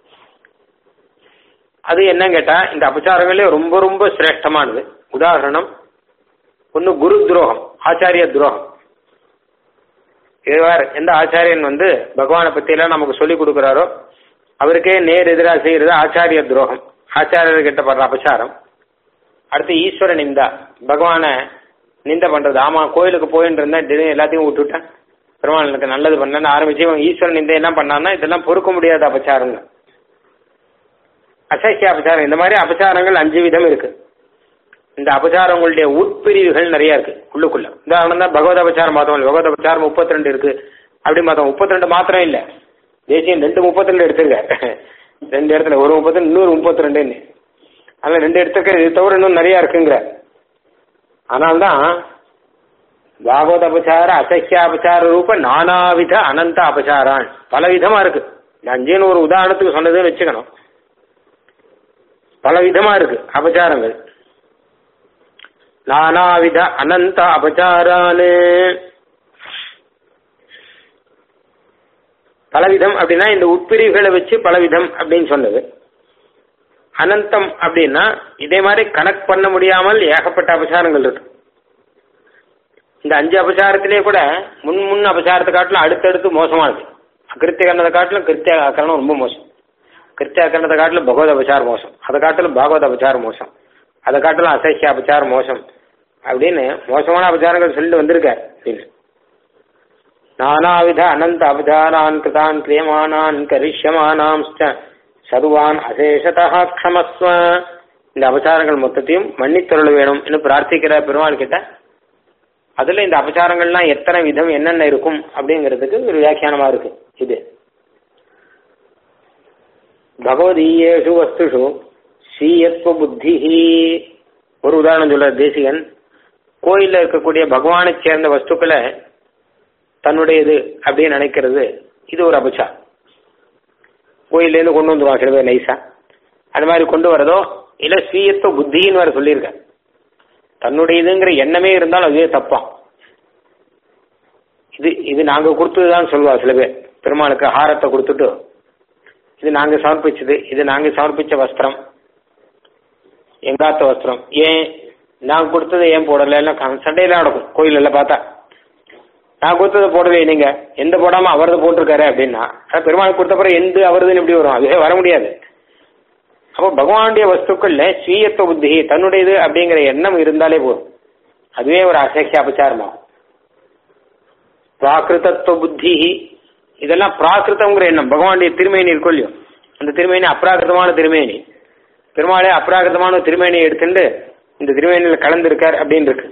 அது என்ன கேட்டா இந்த அபச்சாரங்களே ரொம்ப ரொம்ப சிரேஷ்டமானது உதாரணம் ஒன்னு குரு துரோகம் ஆச்சாரிய துரோகம் இதுவார் எந்த ஆச்சாரியன் வந்து பகவானை பத்தி எல்லாம் நமக்கு சொல்லி கொடுக்குறாரோ அவருக்கே நேர் எதிராக செய்யறது ஆச்சாரிய துரோகம் ஆச்சாரியர்கிட்ட படுற அபச்சாரம் அடுத்து ஈஸ்வர நிந்தா பகவானை நிந்த பண்றது ஆமா கோயிலுக்கு போயிட்டு இருந்தேன் திடீர்னு எல்லாத்தையும் விட்டுட்டேன் பெருமாள் எனக்கு நல்லது பண்ணேன்னு ஆரம்பிச்சு இவன் ஈஸ்வர நிந்தை என்ன பண்ணான்னா இதெல்லாம் பொறுக்க முடியாத அபச்சாரங்க அசக்கிய அபச்சாரம் இந்த மாதிரி அபச்சாரங்கள் அஞ்சு விதம் இருக்கு இந்த அபச்சாரங்களுடைய உட்பிரிவுகள் நிறைய இருக்கு உள்ளுக்குள்ள உதாரணம் தான் பகவத அபச்சாரம் பார்த்தோம் பகவத அபச்சாரம் முப்பத்தி ரெண்டு இருக்கு அப்படி பார்த்தோம் முப்பத்தி ரெண்டு மாத்திரம் இல்ல தேசியம் ரெண்டு முப்பத்தி ரெண்டு எடுத்திருக்காரு ரெண்டு இடத்துல ஒரு முப்பத்தி இன்னொரு முப்பத்தி ரெண்டுன்னு அதில் ரெண்டு எடுத்துக்க இது தவிர இன்னும் நிறைய இருக்குங்கிற ஆனால்தான் பாகவத அபச்சார அசக்கிய அபச்சார ரூப நானாவித அனந்த அபச்சாரான் பல விதமா இருக்கு இந்த அஞ்சுன்னு ஒரு உதாரணத்துக்கு சொன்னதுன்னு வச்சுக்கணும் பல விதமா இருக்கு அபச்சாரங்கள் நானாவித அனந்த அபச்சாரானு பலவிதம் அப்படின்னா இந்த உட்பிரிவுகளை வச்சு பலவிதம் அப்படின்னு சொன்னது அனந்தம் அப்படின்னா இதே மாதிரி கணக்கு பண்ண முடியாமல் ஏகப்பட்ட அபச்சாரங்கள் இருக்கு இந்த அஞ்சு அபச்சாரத்திலே கூட முன் முன் அபச்சாரத்தை காட்டிலும் அடுத்தடுத்து மோசமானது அகிருத்திய கரணத்தை காட்டிலும் கிருத்திய கரணம் ரொம்ப மோசம் கிருத்திய கரணத்தை காட்டிலும் பகவத் அபச்சாரம் மோசம் அதை காட்டிலும் பாகவத் அபச்சாரம் மோசம் அதை காட்டிலும் அசைக்கிய அபச்சாரம் மோசம் அப்படின்னு மோசமான அபச்சாரங்கள் சொல்லிட்டு வந்திருக்கார் அப்படின்னு நானாவித அனந்த அபச்சாரான் கிருதான் கிரியமானான் கரிஷ்யமானாம் சர்வான் அசேஷதா க்ஷமஸ்வ இந்த அபச்சாரங்கள் மொத்தத்தையும் மன்னித்தருள் வேணும் என்று பிரார்த்திக்கிற பெருமாள் கிட்ட அதுல இந்த அபச்சாரங்கள்லாம் எத்தனை விதம் என்னென்ன இருக்கும் அப்படிங்கிறதுக்கு ஒரு வியாக்கியானமா இருக்கு இது பகவதீயேஷு வஸ்துஷு ஸ்ரீயத்வ புத்தி ஒரு உதாரணம் சொல்ற தேசிகன் கோயில்ல இருக்கக்கூடிய பகவானை சேர்ந்த வஸ்துக்களை தன்னுடையது அப்படின்னு நினைக்கிறது இது ஒரு அபச்சாரம் கோயிலேருந்து கொண்டு வந்துருவான் சில பேர் நைஸா அந்த மாதிரி கொண்டு வரதோ இல்ல ஸ்வீயத்துவ புத்தின்னு வேற சொல்லியிருக்க தன்னுடையதுங்கிற எண்ணமே இருந்தாலும் அதுவே தப்பான் இது இது நாங்க கொடுத்ததுதான் சொல்லுவா சில பேர் பெருமாளுக்கு ஹாரத்தை கொடுத்துட்டு இது நாங்க சமர்ப்பிச்சது இது நாங்க சமர்ப்பிச்ச வஸ்திரம் எங்காத்த வஸ்திரம் ஏன் நான் கொடுத்ததை ஏன் போடல சண்டையில நடக்கும் கோயில் எல்லாம் பார்த்தா நான் கொடுத்ததை போடலையே நீங்க எந்த போடாம அவரது போட்டிருக்காரு அப்படின்னா பெருமாளுக்கு கொடுத்த பிறகு எந்த அவரதுன்னு எப்படி வரும் அதுவே வர முடியாது அப்போ பகவானுடைய வஸ்துக்கள்ல ஸ்வீயத்துவ புத்தி தன்னுடையது அப்படிங்கிற எண்ணம் இருந்தாலே போதும் அதுவே ஒரு அசேக்கிய அபச்சாரமாகும் பிராகிருதத்துவ புத்தி இதெல்லாம் பிராகிருதங்கிற எண்ணம் பகவானுடைய திருமேனி இருக்கும் இல்லையோ அந்த திருமேனி அப்ராகிருதமான திருமேனி பெருமாளே அப்ராகிருதமான திருமேனியை எடுத்துட்டு இந்த திருமேனியில் கலந்துருக்கார் அப்படின்னு இருக்கு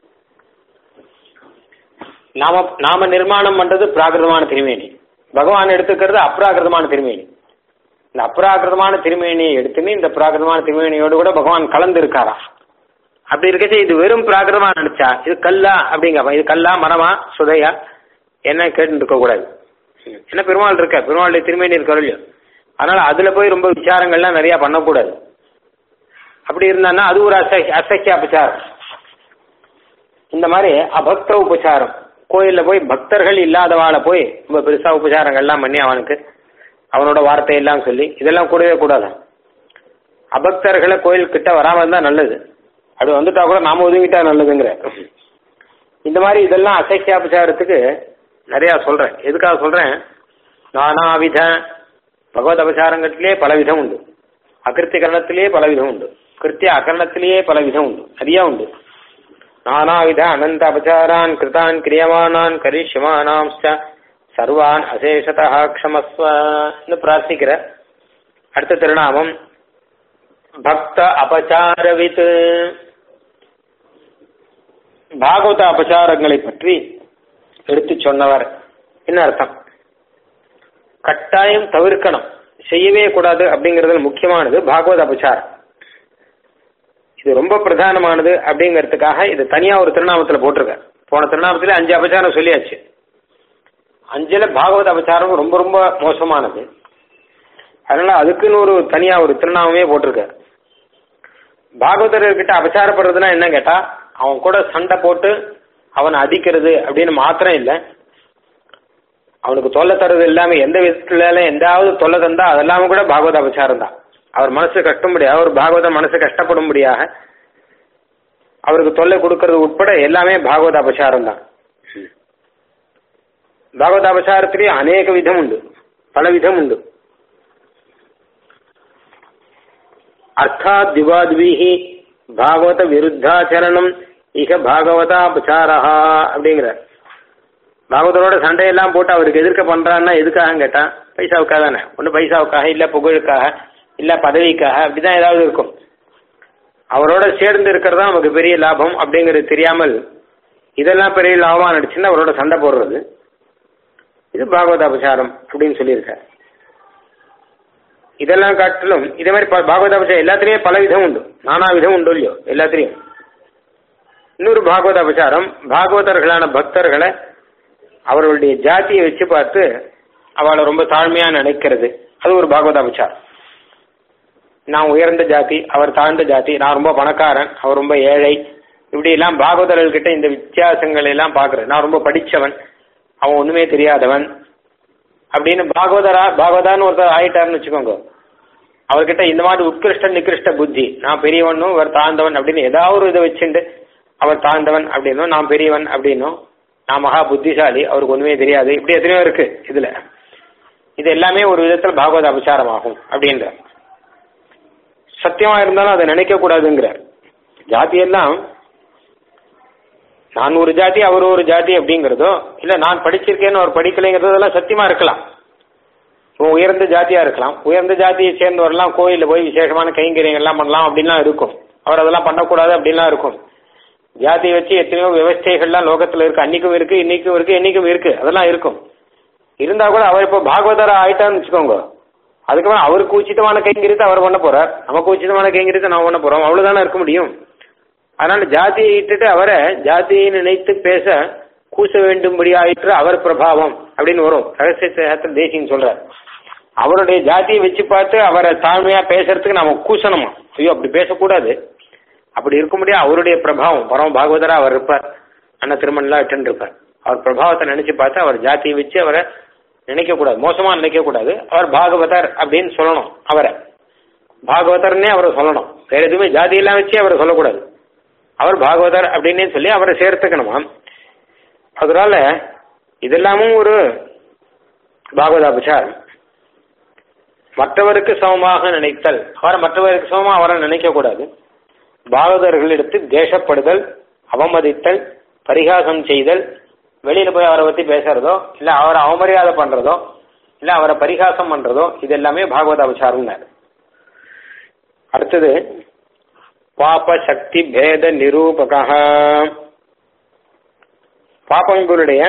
நாம நாம நிர்மாணம் பண்றது பிராகிருதமான திருமேனி பகவான் எடுத்துக்கிறது அப்ராகிருதமான திருமேனி இந்த அப்ராகிருதமான திருமேனியை எடுத்துன்னு இந்த பிராகிருதமான திருமேனியோடு கூட பகவான் கலந்து இருக்காரா அப்படி இருக்கச்சு இது வெறும் பிராகிருதமா நினைச்சா இது கல்லா அப்படிங்க இது கல்லா மரமா சுதையா என்ன கேட்டு இருக்க கூடாது என்ன பெருமாள் இருக்க பெருமாளுடைய திருமேனி இருக்க இல்லையோ அதனால அதுல போய் ரொம்ப விசாரங்கள்லாம் நிறைய பண்ணக்கூடாது அப்படி இருந்தான்னா அது ஒரு அசை அசக்கிய அபச்சாரம் இந்த மாதிரி அபக்த உபச்சாரம் கோயில்ல போய் பக்தர்கள் இல்லாதவாளை போய் ரொம்ப பெருசா உபச்சாரங்கள்லாம் பண்ணி அவனுக்கு அவனோட வார்த்தையெல்லாம் சொல்லி இதெல்லாம் கூடவே கூடாதான் அபக்தர்களை கோயில் கிட்ட வராம இருந்தா நல்லது அப்படி வந்துட்டா கூட நாம ஒதுங்கிட்டா நல்லதுங்கிற இந்த மாதிரி இதெல்லாம் அசைக்கியாபச்சாரத்துக்கு நிறைய சொல்றேன் எதுக்காக சொல்றேன் நானாவித பகவத் அபச்சாரங்கத்திலே பல விதம் உண்டு அகிருத்திய கரணத்திலேயே பல விதம் உண்டு கிருத்திய அகரணத்திலேயே பல விதம் உண்டு நிறைய உண்டு நானாவித அனந்த அபச்சாரான் கிருதான் கிரியமானான் கரிஷ்யமானாம் சர்வான் அசேஷதா க்ஷமஸ்வன்னு பிரார்த்திக்கிற அடுத்த திருநாமம் பக்த அபச்சாரவித் பாகவத அபச்சாரங்களை பற்றி எடுத்து சொன்னவர் என்ன அர்த்தம் கட்டாயம் தவிர்க்கணும் செய்யவே கூடாது அப்படிங்கிறது முக்கியமானது பாகவத அபச்சாரம் இது ரொம்ப பிரதானமானது அப்படிங்கிறதுக்காக இது தனியா ஒரு திருநாமத்துல போட்டிருக்க போன திருநாமத்துல அஞ்சு அபச்சாரம் சொல்லியாச்சு அஞ்சுல பாகவத அபச்சாரம் ரொம்ப ரொம்ப மோசமானது அதனால அதுக்குன்னு ஒரு தனியா ஒரு திருநாமமே போட்டிருக்க பாகவதர்கிட்ட அபச்சாரப்படுறதுன்னா என்ன கேட்டா அவன் கூட சண்டை போட்டு அவனை அடிக்கிறது அப்படின்னு மாத்திரம் இல்லை அவனுக்கு தொல்லை தர்றது எல்லாமே எந்த விதத்துல எந்தாவது தொல்லை தந்தா அதெல்லாமே கூட பாகவத அபச்சாரம் தான் அவர் மனசு கஷ்டப்படியாக அவர் பாகவத மனசு கஷ்டப்படும்படியாக அவருக்கு தொல்லை கொடுக்கறது உட்பட எல்லாமே பாகவத அபச்சாரம் தான் பாகவத அபச்சாரத்திலேயே அநேக விதம் உண்டு பல விதம் உண்டு அர்த்தாத் திவாத்வீஹி பாகவத விருத்தாச்சரணம் இக பாகவதாபச்சாரா அப்படிங்கிற பாகவதரோட சண்டையெல்லாம் போட்டு அவருக்கு எதிர்க்க பண்றான்னா எதுக்காக கேட்டா பைசாவுக்காக தானே ஒன்று பைசாவுக்காக இல்லை புகழுக்காக இல்ல பதவிக்காக அப்படிதான் ஏதாவது இருக்கும் அவரோட சேர்ந்து இருக்கிறதா நமக்கு பெரிய லாபம் அப்படிங்கிறது தெரியாமல் இதெல்லாம் பெரிய லாபமா நடிச்சுன்னா அவரோட சண்டை போடுறது இது பாகவத அபசாரம் அப்படின்னு சொல்லியிருக்காரு இதெல்லாம் காட்டிலும் இதே மாதிரி ப- பாகவத அபசாரம் எல்லாத்துலயும் பல விதம் உண்டு நானா விதம் உண்டு இல்லையோ எல்லாத்துலயும் இன்னொரு பாகவத அபசாரம் பாகவதர்களான பக்தர்களை அவர்களுடைய ஜாதியை வச்சு பார்த்து அவளை ரொம்ப தாழ்மையா நினைக்கிறது அது ஒரு பாகவத அபசாரம் நான் உயர்ந்த ஜாதி அவர் தாழ்ந்த ஜாதி நான் ரொம்ப பணக்காரன் அவர் ரொம்ப ஏழை இப்படி எல்லாம் பாகவதர்கள் கிட்ட இந்த வித்தியாசங்களை எல்லாம் பாக்குறேன் நான் ரொம்ப படிச்சவன் அவன் ஒண்ணுமே தெரியாதவன் அப்படின்னு பாகவதரா பாகவதான்னு ஒருத்தர் ஆயிட்டாருன்னு வச்சுக்கோங்க அவர்கிட்ட இந்த மாதிரி உத்கிருஷ்ட நிகிருஷ்ட புத்தி நான் பெரியவனும் இவர் தாழ்ந்தவன் அப்படின்னு ஏதாவது ஒரு இதை வச்சுண்டு அவர் தாழ்ந்தவன் அப்படின்னும் நான் பெரியவன் அப்படின்னும் நான் மகா புத்திசாலி அவருக்கு ஒண்ணுமே தெரியாது இப்படி எத்தனையோ இருக்கு இதுல இது எல்லாமே ஒரு விதத்துல பாகவத அபசாரம் ஆகும் அப்படின்ற சத்தியமா இருந்தாலும் அதை நினைக்க கூடாதுங்கிறார் ஜாதி எல்லாம் நான் ஒரு ஜாதி அவர் ஒரு ஜாதி அப்படிங்கிறதோ இல்ல நான் படிச்சிருக்கேன்னு அவர் படிக்கலைங்கிறதெல்லாம் சத்தியமா இருக்கலாம் இவன் உயர்ந்த ஜாதியா இருக்கலாம் உயர்ந்த ஜாதியை சேர்ந்தவரெல்லாம் கோயில்ல போய் விசேஷமான கைங்கரியங்கள் எல்லாம் பண்ணலாம் அப்படின்லாம் இருக்கும் அவர் அதெல்லாம் பண்ணக்கூடாது அப்படின்லாம் இருக்கும் ஜாதியை வச்சு எத்தனையோ விவஸ்தைகள்லாம் லோகத்துல இருக்கு அன்னைக்கும் இருக்கு இன்னைக்கும் இருக்கு என்னைக்கும் இருக்கு அதெல்லாம் இருக்கும் இருந்தா கூட அவர் இப்போ பாகவதரா ஆயிட்டான்னு வச்சுக்கோங்க அதுக்கப்புறம் அவருக்கு உச்சிதமான கைங்கரியத்தை அவர் பண்ண போறார் நமக்கு உச்சிதமான கைங்கரியத்தை நம்ம பண்ண போறோம் அவ்வளவுதானே இருக்க முடியும் அதனால ஜாதியை இட்டுட்டு அவரை ஜாதியை நினைத்து பேச கூச வேண்டும்படி ஆயிற்று அவர் பிரபாவம் அப்படின்னு வரும் ரகசியத்தை தேசின்னு சொல்றார் அவருடைய ஜாதியை வச்சு பார்த்து அவரை தாழ்மையா பேசுறதுக்கு நாம கூசணுமா ஐயோ அப்படி பேசக்கூடாது அப்படி இருக்க முடியாது அவருடைய பிரபாவம் பரம பாகவதரா அவர் இருப்பார் அண்ணா திருமணம்லாம் விட்டு இருப்பார் அவர் பிரபாவத்தை நினைச்சு பார்த்து அவர் ஜாதியை வச்சு அவரை நினைக்க கூடாது மோசமா நினைக்க கூடாது அவர் பாகவதர் அப்படின்னு சொல்லணும் அவரை பாகவதர்னே அவரை சொல்லணும் வேற எதுவுமே ஜாதியெல்லாம் வச்சு அவரை சொல்லக்கூடாது அவர் பாகவதர் அப்படின்னே சொல்லி அவரை சேர்த்துக்கணுமா அதனால இதெல்லாமும் ஒரு பாகவத அபசாரம் மற்றவருக்கு சமமாக நினைத்தல் அவரை மற்றவருக்கு சமமா அவரை நினைக்க கூடாது பாகவதர்களிடத்து தேசப்படுதல் அவமதித்தல் பரிகாசம் செய்தல் வெளியில போய் அவரை பத்தி பேசுறதோ இல்ல அவரை அவமரியாதை பண்றதோ இல்ல அவரை பரிகாசம் பண்றதோ இது எல்லாமே பாகவத அபசாரம் அடுத்தது பாப சக்தி பேத நிரூபக பாபங்களுடைய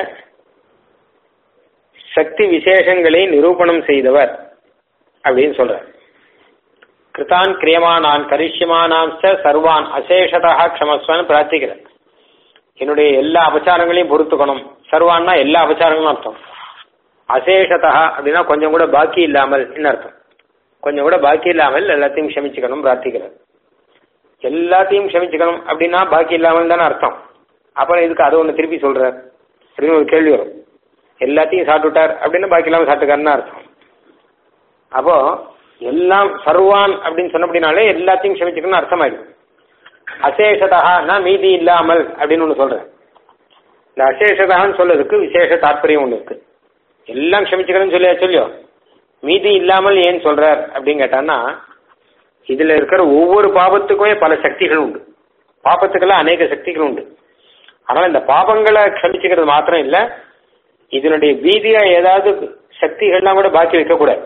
சக்தி விசேஷங்களை நிரூபணம் செய்தவர் அப்படின்னு சொல்றார் கிருதான் கிரியமானான் கரிஷ்யமானாம் சர்வான் அசேஷதா க்ஷமஸ்வான் பிரார்த்திக்கிறார் என்னுடைய எல்லா அபச்சாரங்களையும் பொறுத்துக்கணும் சர்வான்னா எல்லா அபச்சாரங்களும் அர்த்தம் அசேஷதா அப்படின்னா கொஞ்சம் கூட பாக்கி இல்லாமல் என்ன அர்த்தம் கொஞ்சம் கூட பாக்கி இல்லாமல் எல்லாத்தையும் க்ஷமிச்சுக்கணும் பிரார்த்திக்கிறார் எல்லாத்தையும் க்ஷமிச்சுக்கணும் அப்படின்னா பாக்கி இல்லாமல் தானே அர்த்தம் அப்புறம் இதுக்கு அதை ஒன்று திருப்பி சொல்றார் அப்படின்னு ஒரு கேள்வி வரும் எல்லாத்தையும் சாப்பிட்டுட்டார் அப்படின்னு பாக்கி இல்லாமல் சாப்பிட்டுக்காருன்னு அர்த்தம் அப்போ எல்லாம் சர்வான் அப்படின்னு சொன்ன அப்படின்னாலே எல்லாத்தையும் க்ஷமிச்சுக்கணும்னு அர்த்தமாயிடும் அசேஷதா மீதி இல்லாமல் அப்படின்னு ஒன்று சொல்றேன் இந்த அசேஷதான்னு சொல்லதுக்கு விசேஷ தாற்பயம் ஒன்று இருக்கு எல்லாம் க்ஷமிச்சுக்கணும்னு சொல்லியா சொல்லியோ மீதி இல்லாமல் ஏன் சொல்றார் அப்படின்னு கேட்டான்னா இதுல இருக்கிற ஒவ்வொரு பாபத்துக்குமே பல சக்திகள் உண்டு பாபத்துக்கெல்லாம் அநேக சக்திகள் உண்டு அதனால இந்த பாபங்களை க்ஷமிச்சுக்கிறது மாத்திரம் இல்ல இதனுடைய வீதியா ஏதாவது சக்திகள்லாம் கூட பாக்கி வைக்கக்கூடாது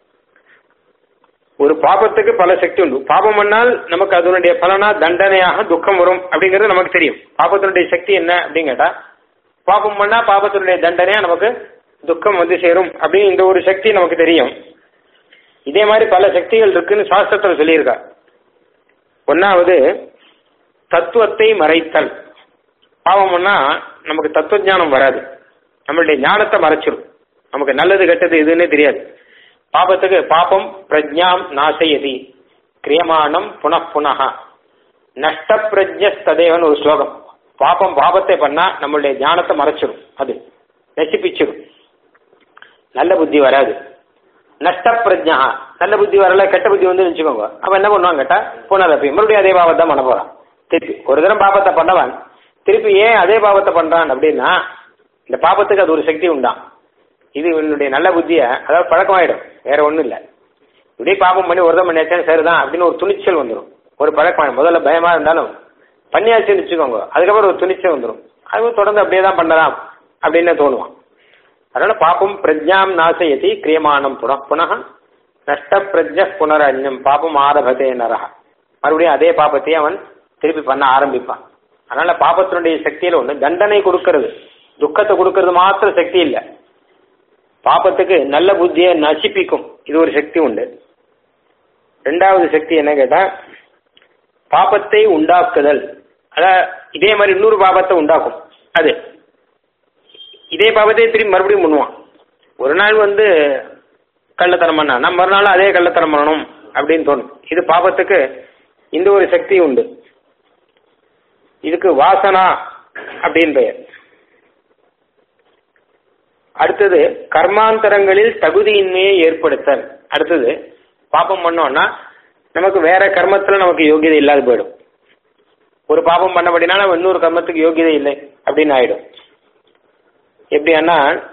ஒரு பாபத்துக்கு பல சக்தி உண்டு பாபம் பண்ணால் நமக்கு அதனுடைய பலனா தண்டனையாக துக்கம் வரும் அப்படிங்கிறது நமக்கு தெரியும் பாபத்தினுடைய சக்தி என்ன அப்படின்னு கேட்டா பாபம் பண்ணா பாபத்தினுடைய தண்டனையா நமக்கு துக்கம் வந்து சேரும் அப்படின்னு இந்த ஒரு சக்தி நமக்கு தெரியும் இதே மாதிரி பல சக்திகள் இருக்குன்னு சாஸ்திரத்துல சொல்லியிருக்கா ஒன்னாவது தத்துவத்தை மறைத்தல் பாவம் பண்ணா நமக்கு தத்துவ ஞானம் வராது நம்மளுடைய ஞானத்தை மறைச்சிடும் நமக்கு நல்லது கெட்டது எதுன்னே தெரியாது பாபத்துக்கு பாபம் பிரஜாம் நாசயதி கிரியமானம் புனః நஷ்ட பிரஜஸ்ததேவன் ஒரு ஸ்லோகம் பாபம் பாபத்தை பண்ணா நம்மளுடைய ஞானத்தை மறைச்சிடும் அது நசிப்பிச்சிடும் நல்ல புத்தி வராது நஷ்ட பிரஜா நல்ல புத்தி வரல கெட்ட புத்தி வந்து வச்சுக்கோங்க அவன் என்ன பண்ணுவான் கேட்டா புனரப்பி மறுபடியும் அதே பாவத்தை பண்ண போறான் திருப்பி ஒரு தரம் பாபத்தை பண்ணவன் திருப்பி ஏன் அதே பாவத்தை பண்றான் அப்படின்னா இந்த பாபத்துக்கு அது ஒரு சக்தி உண்டான் இது இவனுடைய நல்ல புத்திய அதாவது பழக்கமாயிடும் வேற ஒண்ணும் இல்ல இப்படியே பாபம் பண்ணி ஒரு தரம் பண்ணியாச்சா சரிதான் அப்படின்னு ஒரு துணிச்சல் வந்துடும் ஒரு பழக்கமாயிடும் முதல்ல பயமா இருந்தாலும் பண்ணியாச்சுன்னு வச்சுக்கோங்க அதுக்கப்புறம் ஒரு துணிச்சல் வந்துடும் அது தொடர்ந்து அப்படியே தான் பண்ணலாம் அப்படின்னு தோணுவான் அதனால பாப்பம் பிரஜாம் நாசயதி கிரியமானம் புனః புனः நஷ்ட பிரஜ புனரன்யம் பாபம் ஆரபதே நரஹ மறுபடியும் அதே பாபத்தையே அவன் திருப்பி பண்ண ஆரம்பிப்பான் அதனால பாபத்தினுடைய சக்தியில ஒண்ணு தண்டனை கொடுக்கறது துக்கத்தை கொடுக்கறது மாத்திரம் சக்தி இல்லை பாபத்துக்கு நல்ல புத்தியை நசிப்பிக்கும் இது ஒரு சக்தி உண்டு ரெண்டாவது சக்தி என்ன கேட்டா பாபத்தை உண்டாக்குதல் அதான் இதே மாதிரி இன்னொரு பாபத்தை உண்டாக்கும் அது இதே பாபத்தை திரும்பி மறுபடியும் பண்ணுவான் ஒரு நாள் வந்து கள்ளத்தனம் பண்ணா மறுநாள் அதே கள்ளத்தனம் பண்ணணும் அப்படின்னு தோணும் இது பாபத்துக்கு இந்த ஒரு சக்தி உண்டு இதுக்கு வாசனா அப்படின்னு பெயர் அடுத்தது கர்மாந்தரங்களில் தகுதியின்மையை ஏற்படுத்தல் அடுத்தது பாப்பம் பண்ணோம்னா நமக்கு வேற கர்மத்துல நமக்கு யோகியதை இல்லாத போயிடும் ஒரு பாபம் பண்ணபடினா நம்ம இன்னொரு கர்மத்துக்கு யோகியதை இல்லை அப்படின்னு ஆயிடும் எப்படின்னா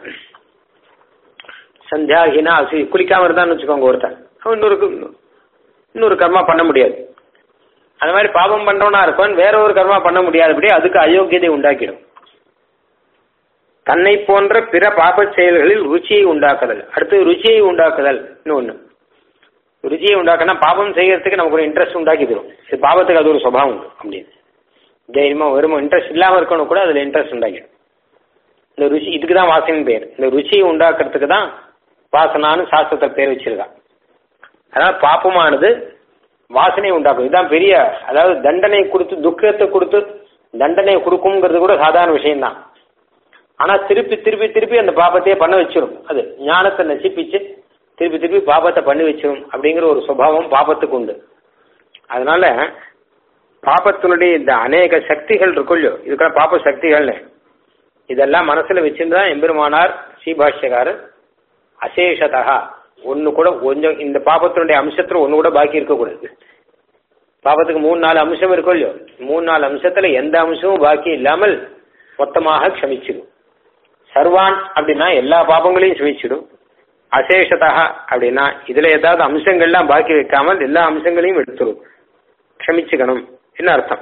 சந்தியாகினா அசி குளிக்காம இருந்தான்னு வச்சுக்கோங்க ஒருத்தன் அவன் இன்னொரு இன்னொரு கர்மா பண்ண முடியாது அந்த மாதிரி பாபம் பண்றவனா இருப்பான் வேற ஒரு கர்மா பண்ண முடியாதபடி அதுக்கு அயோக்கியதை உண்டாக்கிடும் தன்னை போன்ற பிற பாப செயல்களில் ருச்சியை உண்டாக்குதல் அடுத்து ருச்சியை உண்டாக்குதல் இன்னொன்னு ருச்சியை உண்டாக்கினா பாபம் செய்யறதுக்கு நமக்கு ஒரு இன்ட்ரெஸ்ட் உண்டாக்கி தரும் இது பாவத்துக்கு அது ஒரு சுபாவம் உண்டு அப்படின்னு தைரியமா வருமா இன்ட்ரெஸ்ட் இல்லாம இருக்கணும் கூட அதுல இன்ட்ரெஸ்ட் உண்டாக்கிடும் இந்த ருச்சி இதுக்கு தான் வாசனைன்னு பேர் இந்த ருச்சியை உண்டாக்குறதுக்கு தான் வாசனான்னு சாஸ்திரத்தை பேர் வச்சிருக்கான் அதனால பாப்பமானது வாசனையை உண்டாக்கும் இதுதான் பெரிய அதாவது தண்டனை கொடுத்து துக்கத்தை கொடுத்து தண்டனை கொடுக்குங்கிறது கூட சாதாரண விஷயம்தான் ஆனா திருப்பி திருப்பி திருப்பி அந்த பாபத்தையே பண்ண வச்சிரும் அது ஞானத்தை நசிப்பிச்சு திருப்பி திருப்பி பாபத்தை பண்ணி வச்சிரும் அப்படிங்கிற ஒரு சுபாவம் பாபத்துக்கு உண்டு அதனால பாபத்தினுடைய இந்த அநேக சக்திகள் இருக்குள்ளோ இதுக்கெல்லாம் பாப சக்திகள்னு இதெல்லாம் மனசுல வச்சிருந்தா எம்பெருமானார் ஸ்ரீபாஷ்யக்காரர் அசேஷதா ஒன்னு கூட கொஞ்சம் இந்த பாபத்தினுடைய அம்சத்துல ஒன்னு கூட பாக்கி இருக்கக்கூடாது பாபத்துக்கு மூணு நாலு அம்சம் இருக்கும் இல்லையோ மூணு நாலு அம்சத்துல எந்த அம்சமும் பாக்கி இல்லாமல் மொத்தமாக க்ஷமிச்சிடும் சர்வான் அப்படின்னா எல்லா பாபங்களையும் க்ஷமிச்சிடும் அசேஷதா அப்படின்னா இதுல ஏதாவது அம்சங்கள்லாம் பாக்கி வைக்காமல் எல்லா அம்சங்களையும் எடுத்துடும் க்ஷமிச்சுக்கணும் என்ன அர்த்தம்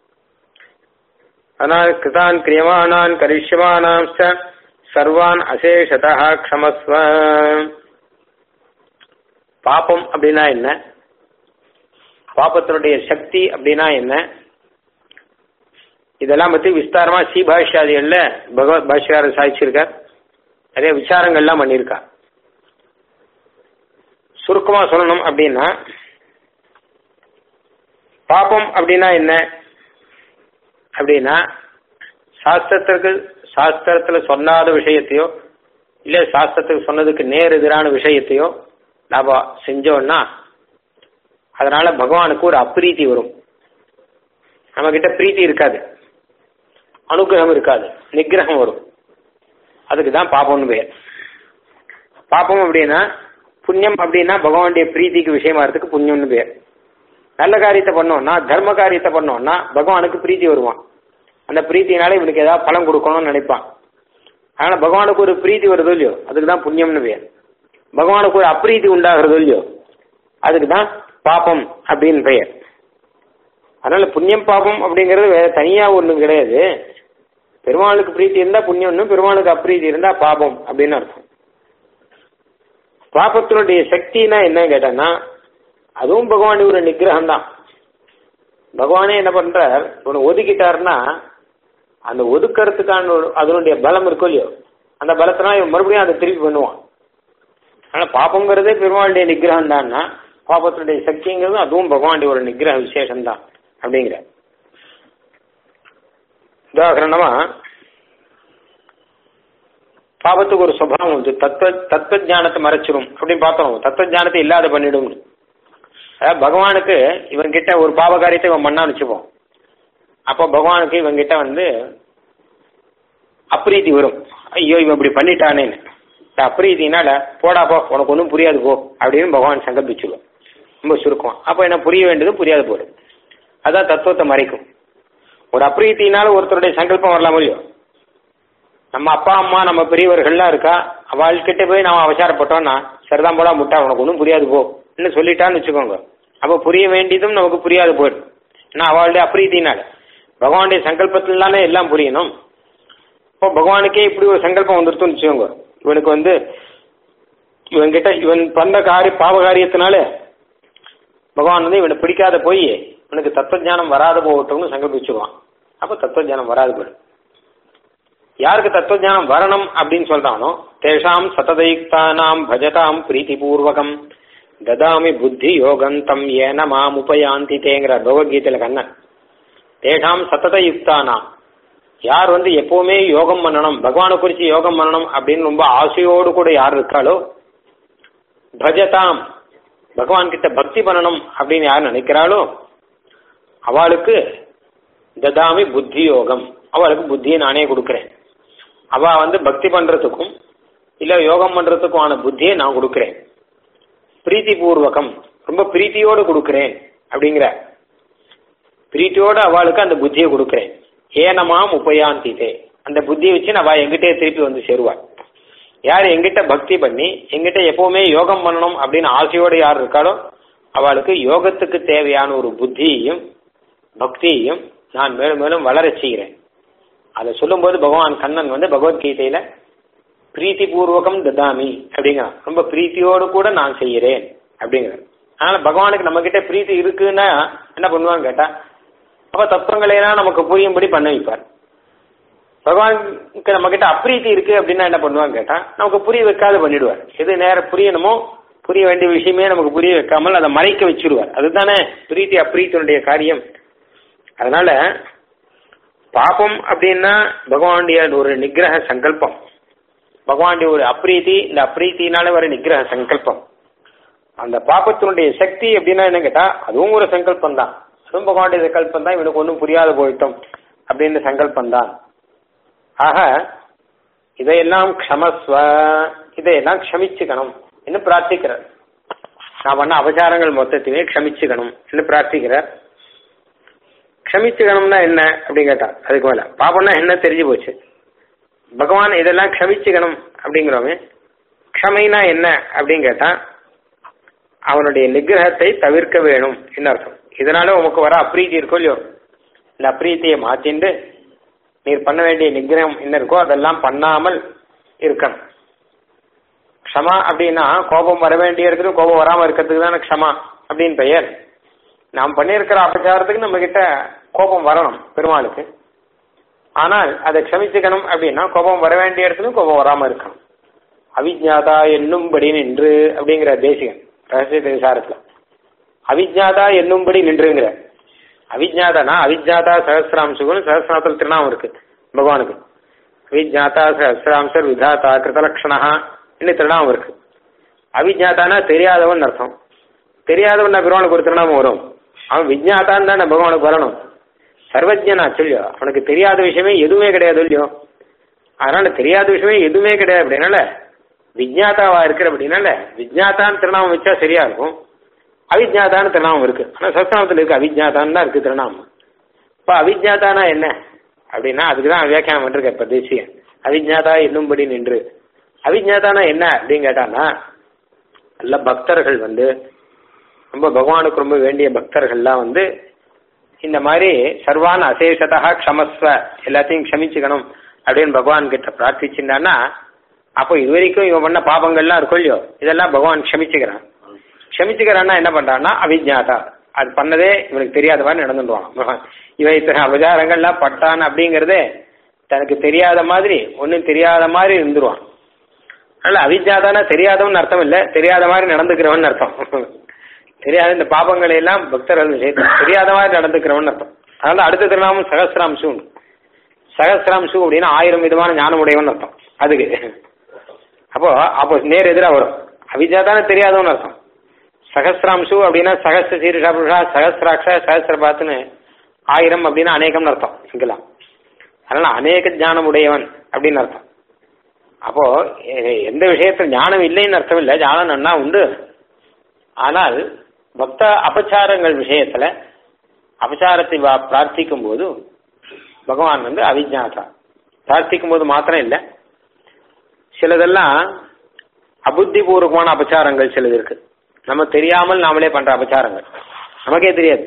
அதனால் கிருதான் கிரியமானான் கரிஷ்யமானாம் சர்வான் அசேஷதா க்ஷமஸ்வ பாப்பம் அப்படின்னா என்ன பாப்பத்தினுடைய சக்தி அப்படின்னா என்ன இதெல்லாம் பத்தி விஸ்தாரமா ஸ்ரீபாஷ்யாதிகள்ல பகவத் பாஷ்யக்காரர் சாதிச்சிருக்கார் நிறைய விசாரங்கள்லாம் பண்ணியிருக்கா சுருக்கமா சொல்லணும் அப்படின்னா பாப்பம் அப்படின்னா என்ன அப்படின்னா சாஸ்திரத்திற்கு சாஸ்திரத்துல சொல்லாத விஷயத்தையோ இல்ல சாஸ்திரத்துக்கு சொன்னதுக்கு நேர் எதிரான விஷயத்தையோ நாம செஞ்சோம்னா அதனால பகவானுக்கு ஒரு அப்ரீத்தி வரும் நம்ம கிட்ட பிரீத்தி இருக்காது அனுகிரகம் இருக்காது நிகிரகம் வரும் அதுக்கு தான் பாப்பம்னு பேர் பாப்பம் அப்படின்னா புண்ணியம் அப்படின்னா பகவானுடைய பிரீத்திக்கு விஷயமா இருக்கு புண்ணியம்னு பேர் நல்ல காரியத்தை பண்ணோம்னா தர்ம காரியத்தை பண்ணோம்னா பகவானுக்கு பிரீத்தி வருவான் அந்த பிரீத்தினால இவனுக்கு ஏதாவது பலம் கொடுக்கணும்னு நினைப்பான் அதனால பகவானுக்கு ஒரு பிரீத்தி வருதோ இல்லையோ அதுக்கு தான் புண்ணியம்னு பேர் பகவானுக்கு ஒரு அப்ரீத்தி உண்டாகிறதோ இல்லையோ அதுக்கு தான் பாப்பம் அப்படின்னு பெயர் அதனால புண்ணியம் பாபம் அப்படிங்கிறது வேற தனியா ஒன்றும் கிடையாது பெருமாளுக்கு பிரீத்தி இருந்தா புண்ணியம்னு பெருமாளுக்கு அப்ரீத்தி இருந்தா பாபம் அப்படின்னு அர்த்தம் பாபத்தினுடைய சக்தினா என்ன கேட்டேன்னா அதுவும் பகவான் ஒரு நிகிரகம் தான் பகவானே என்ன பண்றார் ஒன்று ஒதுக்கிட்டாருன்னா அந்த ஒதுக்கிறதுக்கான ஒரு அதனுடைய பலம் இருக்கும் இல்லையோ அந்த பலத்தினால இவன் மறுபடியும் அதை திருப்பி பண்ணுவான் ஆனால் பாப்பங்கிறதே பெருமாளுடைய நிகிரகம் தான்னா பாபத்தினுடைய சக்திங்கிறது அதுவும் பகவானுடைய ஒரு நிகிரக விசேஷம் தான் அப்படிங்கிற உதாரணமா பாபத்துக்கு ஒரு சுபாவம் உண்டு தத்துவ தத்துவ ஜானத்தை மறைச்சிரும் அப்படின்னு பார்த்தோம் தத்துவ ஜானத்தை இல்லாத பண்ணிடும் அதாவது பகவானுக்கு இவன் கிட்ட ஒரு பாவ காரியத்தை இவன் பண்ணான்னு வச்சுப்போம் அப்போ பகவானுக்கு இவன் கிட்ட வந்து அப்ரீதி வரும் ஐயோ இவன் இப்படி பண்ணிட்டானேன்னு இந்த அப்ரீதினால போடா போ உனக்கு ஒன்றும் புரியாது போ அப்படின்னு பகவான் சங்கல்பிச்சுடுவோம் ரொம்ப சுருக்கம் அப்போ என்ன புரிய வேண்டியது புரியாது போடும் அதான் தத்துவத்தை மறைக்கும் ஒரு அப்ரீத்தினால ஒருத்தருடைய சங்கல்பம் வரலாம் இல்லையோ நம்ம அப்பா அம்மா நம்ம பெரியவர்கள்லாம் இருக்கா அவள்கிட்ட போய் நாம அவசாரப்பட்டோம்னா சரிதான் போடா முட்டா உனக்கு ஒன்றும் புரியாது போ இன்னும் சொல்லிட்டான்னு வச்சுக்கோங்க அப்போ புரிய வேண்டியதும் நமக்கு புரியாது போயிடும் ஏன்னா அவளுடைய அப்ரீத்தினால பகவானுடைய சங்கல்பத்தினாலே எல்லாம் புரியணும் இப்போ பகவானுக்கே இப்படி ஒரு சங்கல்பம் வந்துருத்துன்னு வச்சுக்கோங்க இவனுக்கு வந்து இவன் கிட்ட இவன் பண்ண காரிய பாவ காரியத்தினால பகவான் வந்து இவனை பிடிக்காத போய் இவனுக்கு தத்துவஞானம் வராத போகட்டும்னு சங்கல்பிச்சுருவான் அப்ப தத்துவஞானம் வராது போயிடும் யாருக்கு தத்துவஞானம் வரணும் அப்படின்னு சொல்றானோ தேஷாம் சததயுக்தானாம் பஜதாம் பிரீத்திபூர்வகம் ததாமி புத்தி யோகந்தம் ஏன மாம் உபயாந்தி தேங்கிற பகவத்கீதையில கண்ணன் தேஷாம் சததயுக்தானாம் யார் வந்து எப்பவுமே யோகம் பண்ணணும் பகவானை குறிச்சு யோகம் பண்ணணும் அப்படின்னு ரொம்ப ஆசையோடு கூட யார் இருக்காளோ பஜதாம் பகவான் கிட்ட பக்தி பண்ணணும் அப்படின்னு யார் நினைக்கிறாளோ அவளுக்கு ததாமி புத்தி யோகம் அவளுக்கு புத்தியை நானே கொடுக்கிறேன் அவ வந்து பக்தி பண்றதுக்கும் இல்ல யோகம் பண்றதுக்குமான புத்தியை நான் கொடுக்கிறேன் பிரீத்தி பூர்வகம் ரொம்ப பிரீத்தியோடு கொடுக்கிறேன் அப்படிங்கிற பிரீத்தியோட அவளுக்கு அந்த புத்தியை கொடுக்கிறேன் ஏனமாம் உபயாந்திதே அந்த புத்தியை வச்சு அவ எங்கிட்டே திருப்பி வந்து சேருவாள் யார் எங்கிட்ட பக்தி பண்ணி எங்கிட்ட எப்பவுமே யோகம் பண்ணணும் அப்படின்னு ஆசையோட யார் இருக்காளோ அவளுக்கு யோகத்துக்கு தேவையான ஒரு புத்தியையும் பக்தியையும் நான் மேலும் மேலும் வளரச் செய்கிறேன் அதை சொல்லும்போது பகவான் கண்ணன் வந்து பகவத்கீதையில பிரீத்தி பூர்வகம் ததாமி அப்படிங்கிறான் ரொம்ப பிரீத்தியோடு கூட நான் செய்கிறேன் அப்படிங்கிறார் அதனால பகவானுக்கு நம்ம கிட்ட பிரீத்தி இருக்குன்னா என்ன பண்ணுவான்னு கேட்டா அப்ப தத்துவங்களை எல்லாம் நமக்கு புரியும்படி பண்ண வைப்பார் பகவானுக்கு நம்ம கிட்ட அப்ரீத்தி இருக்கு அப்படின்னா என்ன பண்ணுவான்னு கேட்டா நமக்கு புரிய வைக்காத பண்ணிடுவார் எது நேரம் புரியணுமோ புரிய வேண்டிய விஷயமே நமக்கு புரிய வைக்காமல் அதை மறைக்க வச்சிருவார் அதுதானே பிரீத்தி அப்ரீத்தினுடைய காரியம் அதனால பாபம் அப்படின்னா பகவானுடைய ஒரு நிகிரக சங்கல்பம் பகவானுடைய ஒரு அப்ரீத்தி இந்த அப்ரீத்தினால வர நிகிரக சங்கல்பம் அந்த பாப்பத்தினுடைய சக்தி அப்படின்னா என்ன கேட்டா அதுவும் ஒரு சங்கல்பம் தான் அதுவும் பகவானுடைய சங்கல்பம் தான் இவனுக்கு ஒன்றும் புரியாத போயிட்டோம் அப்படின்னு சங்கல்பம் தான் ஆக இதையெல்லாம் க்ஷமஸ்வ இதையெல்லாம் க்ஷமிச்சுக்கணும் என்று பிரார்த்திக்கிறார் நான் பண்ண அபச்சாரங்கள் மொத்தத்தையுமே க்ஷமிச்சுக்கணும் என்று பிரார்த்திக்கிறார் க்ஷமிச்சுக்கணும்னா என்ன அப்படின்னு கேட்டா அதுக்கு மேல பாப்பம்னா என்ன தெரிஞ்சு போச்சு பகவான் இதெல்லாம் க்ஷமிச்சுக்கணும் அப்படிங்கிறவங்க க்ஷமைனா என்ன அப்படின்னு கேட்டா அவனுடைய நிகிரகத்தை தவிர்க்க வேணும் என்ன அர்த்தம் இதனால உமக்கு வர அப்ரீத்தி இருக்கோ இல்லையோ இந்த அப்ரீத்தியை மாத்திண்டு நீர் பண்ண வேண்டிய நிகிரகம் என்ன இருக்கோ அதெல்லாம் பண்ணாமல் இருக்கணும் க்ஷமா அப்படின்னா கோபம் வர வேண்டிய இடத்துல கோபம் வராம இருக்கிறதுக்கு தானே க்ஷமா அப்படின்னு பெயர் நாம் பண்ணியிருக்கிற அபச்சாரத்துக்கு நம்ம கிட்ட கோபம் வரணும் பெருமாளுக்கு ஆனால் அதை க்ஷமிச்சுக்கணும் அப்படின்னா கோபம் வர வேண்டிய இடத்துல கோபம் வராம இருக்கணும் அவிஜாதா என்னும்படி நின்று அப்படிங்கிற தேசிகன் ரகசிய தேசாரத்துல அவிஜாதா என்னும்படி நின்றுங்கிற அவிஜாதானா அவிஜாதா சகசிராம்சுகள் சகசிராத்தில் திருநாமம் இருக்கு பகவானுக்கு அவிஜாதா சகசிராம்சர் விதாத்தா கிருதலக்ஷணா இன்னும் திருநாமம் இருக்கு அவிஜாதானா தெரியாதவன் அர்த்தம் தெரியாதவன் பெருமானுக்கு ஒரு திருநாமம் வரும் அவன் விஜாதான் தான் பகவானுக்கு வரணும் சர்வஜனா சொல்லியோ அவனுக்கு தெரியாத விஷயமே எதுவுமே கிடையாது இல்லையோ அதனால தெரியாத விஷயமே எதுவுமே கிடையாது அப்படின்னால விஜாதாவா இருக்கிற அப்படின்னால விஜாதான் திருநாமம் வச்சா சரியா இருக்கும் அவிஜாதான்னு திருநாமம் இருக்கு ஆனா சஸ்தானத்துல இருக்கு அவிஜாதான் தான் இருக்கு திருநாமம் இப்ப அவிஜாதானா என்ன அப்படின்னா அதுக்குதான் வியாக்கியானம் பண்ணிருக்க இப்ப தேசியன் அவிஜாதா என்னும்படி நின்று அவிஜாதானா என்ன அப்படின்னு கேட்டானா நல்ல பக்தர்கள் வந்து ரொம்ப பகவானுக்கு ரொம்ப வேண்டிய பக்தர்கள்லாம் வந்து இந்த மாதிரி சர்வான் அசேஷதா க்ஷமஸ்வ எல்லாத்தையும் க்ஷமிச்சுக்கணும் அப்படின்னு பகவான் கிட்ட பிரார்த்திச்சிருந்தான்னா அப்போ இது வரைக்கும் இவன் பண்ண பாபங்கள்லாம் இருக்கும் இல்லையோ இதெல்லாம் பகவான் க்ஷமிச்சுக்கிறான் க்ஷமிச்சுக்கிறான்னா என்ன பண்றான்னா அவிஜாதா அது பண்ணதே இவனுக்கு தெரியாத மாதிரி நடந்துடுவான் பகவான் இவன் இத்தனை அபச்சாரங்கள்லாம் பட்டான் அப்படிங்கறதே தனக்கு தெரியாத மாதிரி ஒன்றும் தெரியாத மாதிரி இருந்துருவான் அதனால அவிஜாதானா தெரியாதவன் அர்த்தம் இல்லை தெரியாத மாதிரி நடந்துக்கிறவன் அர்த்தம் தெரியாத இந்த பாபங்களை எல்லாம் பக்தர்கள் செய்து தெரியாத மாதிரி நடந்துக்கிறவன் அர்த்தம் அதனால அடுத்த திருநாமம் சகசிராம்சு உண்டு சகசிராம்சு அப்படின்னா ஆயிரம் விதமான ஞானம் உடையவன் அர்த்தம் அதுக்கு அப்போ அப்போ நேர் எதிராக வரும் அவிஜாதான தெரியாதவன் அர்த்தம் சகசிராம்சு அப்படின்னா சகஸ்ர சீருஷா புருஷா சகசிராட்ச சகசிரபாத்துன்னு ஆயிரம் அப்படின்னா அநேகம்னு அர்த்தம் இங்கெல்லாம் அதனால அநேக ஞானம் உடையவன் அப்படின்னு அர்த்தம் அப்போ எந்த விஷயத்துல ஞானம் இல்லைன்னு அர்த்தம் இல்லை ஞானம் நன்னா உண்டு ஆனால் பக்த அபச்சாரங்கள் விஷயத்துல அபச்சாரத்தை பிரார்த்திக்கும் போது பகவான் வந்து அவிஜாதா பிரார்த்திக்கும் போது மாத்திரம் இல்லை சிலதெல்லாம் அபுத்தி பூர்வமான அபச்சாரங்கள் சிலது இருக்கு நம்ம தெரியாமல் நாமளே பண்ற அபச்சாரங்கள் நமக்கே தெரியாது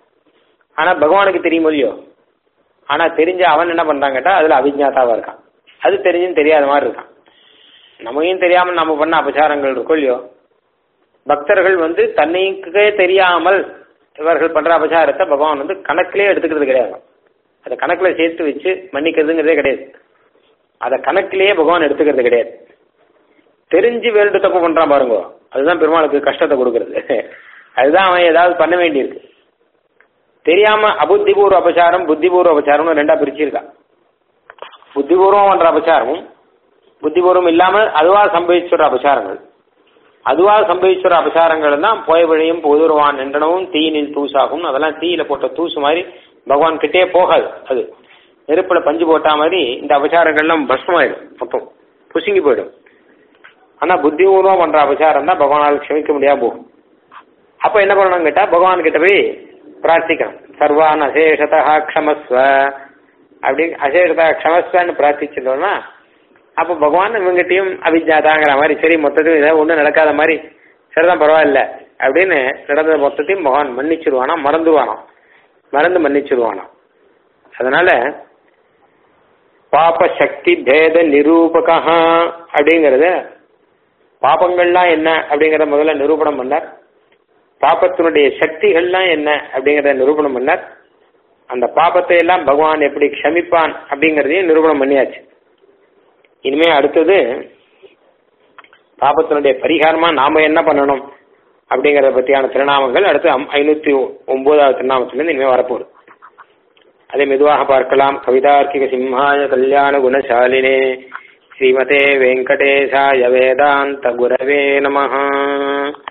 ஆனா பகவானுக்கு தெரியும் இல்லையோ ஆனா தெரிஞ்ச அவன் என்ன பண்றான் கேட்டா அதுல அவிஜாதாவா இருக்கான் அது தெரிஞ்சும் தெரியாத மாதிரி இருக்கான் நமக்கும் தெரியாம நம்ம பண்ண அபச்சாரங்கள் இருக்கும் இல்லையோ பக்தர்கள் வந்து தன்னைக்கே தெரியாமல் இவர்கள் பண்ற அபச்சாரத்தை பகவான் வந்து கணக்கிலே எடுத்துக்கிறது கிடையாது அதை கணக்குல சேர்த்து வச்சு மன்னிக்கிறதுங்கிறதே கிடையாது அதை கணக்கிலேயே பகவான் எடுத்துக்கிறது கிடையாது தெரிஞ்சு வேறு தப்பு பண்றான் பாருங்க அதுதான் பெருமாளுக்கு கஷ்டத்தை கொடுக்கறது அதுதான் அவன் ஏதாவது பண்ண வேண்டியிருக்கு தெரியாம அபுத்திபூர்வ அபச்சாரம் புத்திபூர்வ அபச்சாரம்னு ரெண்டா பிரிச்சிருக்கான் புத்திபூர்வம் பண்ற அபச்சாரமும் புத்திபூர்வம் இல்லாம அதுவா சம்பவிச்சுற அபச்சாரங்கள் அதுவா சம்பவிச்சுற அபச்சாரங்கள் தான் போய வழியும் பொதுருவான் என்றனவும் தீயினில் தூசாகும் அதெல்லாம் தீயில போட்ட தூசு மாதிரி பகவான் கிட்டே போகாது அது நெருப்புல பஞ்சு போட்டா மாதிரி இந்த அபச்சாரங்கள்லாம் பஸ்மாயிடும் மொத்தம் புசுங்கி போயிடும் ஆனா புத்திபூர்வம் பண்ற அபச்சாரம் தான் பகவானால் க்ஷமிக்க முடியாம போகும் அப்ப என்ன பண்ணணும் கேட்டா பகவான் கிட்ட போய் பிரார்த்திக்கணும் சர்வான் அசேஷதா க்ஷமஸ்வ அப்படி அசேஷதா க்ஷமஸ்வன்னு பிரார்த்திச்சிட்டோம்னா அப்ப பகவான் இவங்கிட்டையும் அவிஜாதாங்கிற மாதிரி சரி மொத்தத்தையும் ஏதாவது ஒன்றும் நடக்காத மாதிரி சரிதான் பரவாயில்ல அப்படின்னு நடந்த மொத்தத்தையும் பகவான் மன்னிச்சிருவானா மறந்துடுவானாம் மறந்து மன்னிச்சிருவானாம் அதனால பாப சக்தி பேத நிரூபகா அப்படிங்கறத பாபங்கள்லாம் என்ன அப்படிங்கறத முதல்ல நிரூபணம் பண்ணார் பாபத்தினுடைய சக்திகள்லாம் என்ன அப்படிங்கறத நிரூபணம் பண்ணார் அந்த பாபத்தை எல்லாம் பகவான் எப்படி க்ஷமிப்பான் அப்படிங்கறதையும் நிரூபணம் பண்ணியாச்சு இனிமே அடுத்தது பாபத்தினுடைய பரிகாரமா நாம என்ன பண்ணணும் அப்படிங்கறத பத்தியான திருநாமங்கள் அடுத்து ஐநூத்தி ஒன்பதாவது திருநாமத்திலிருந்து இனிமே வரப்போகுது அதை மெதுவாக பார்க்கலாம் கவிதார்க்கிக சிம்ஹாய கல்யாண குணசாலினே ஸ்ரீமதே வெங்கடேசாய வேதாந்த குரவே நமஹ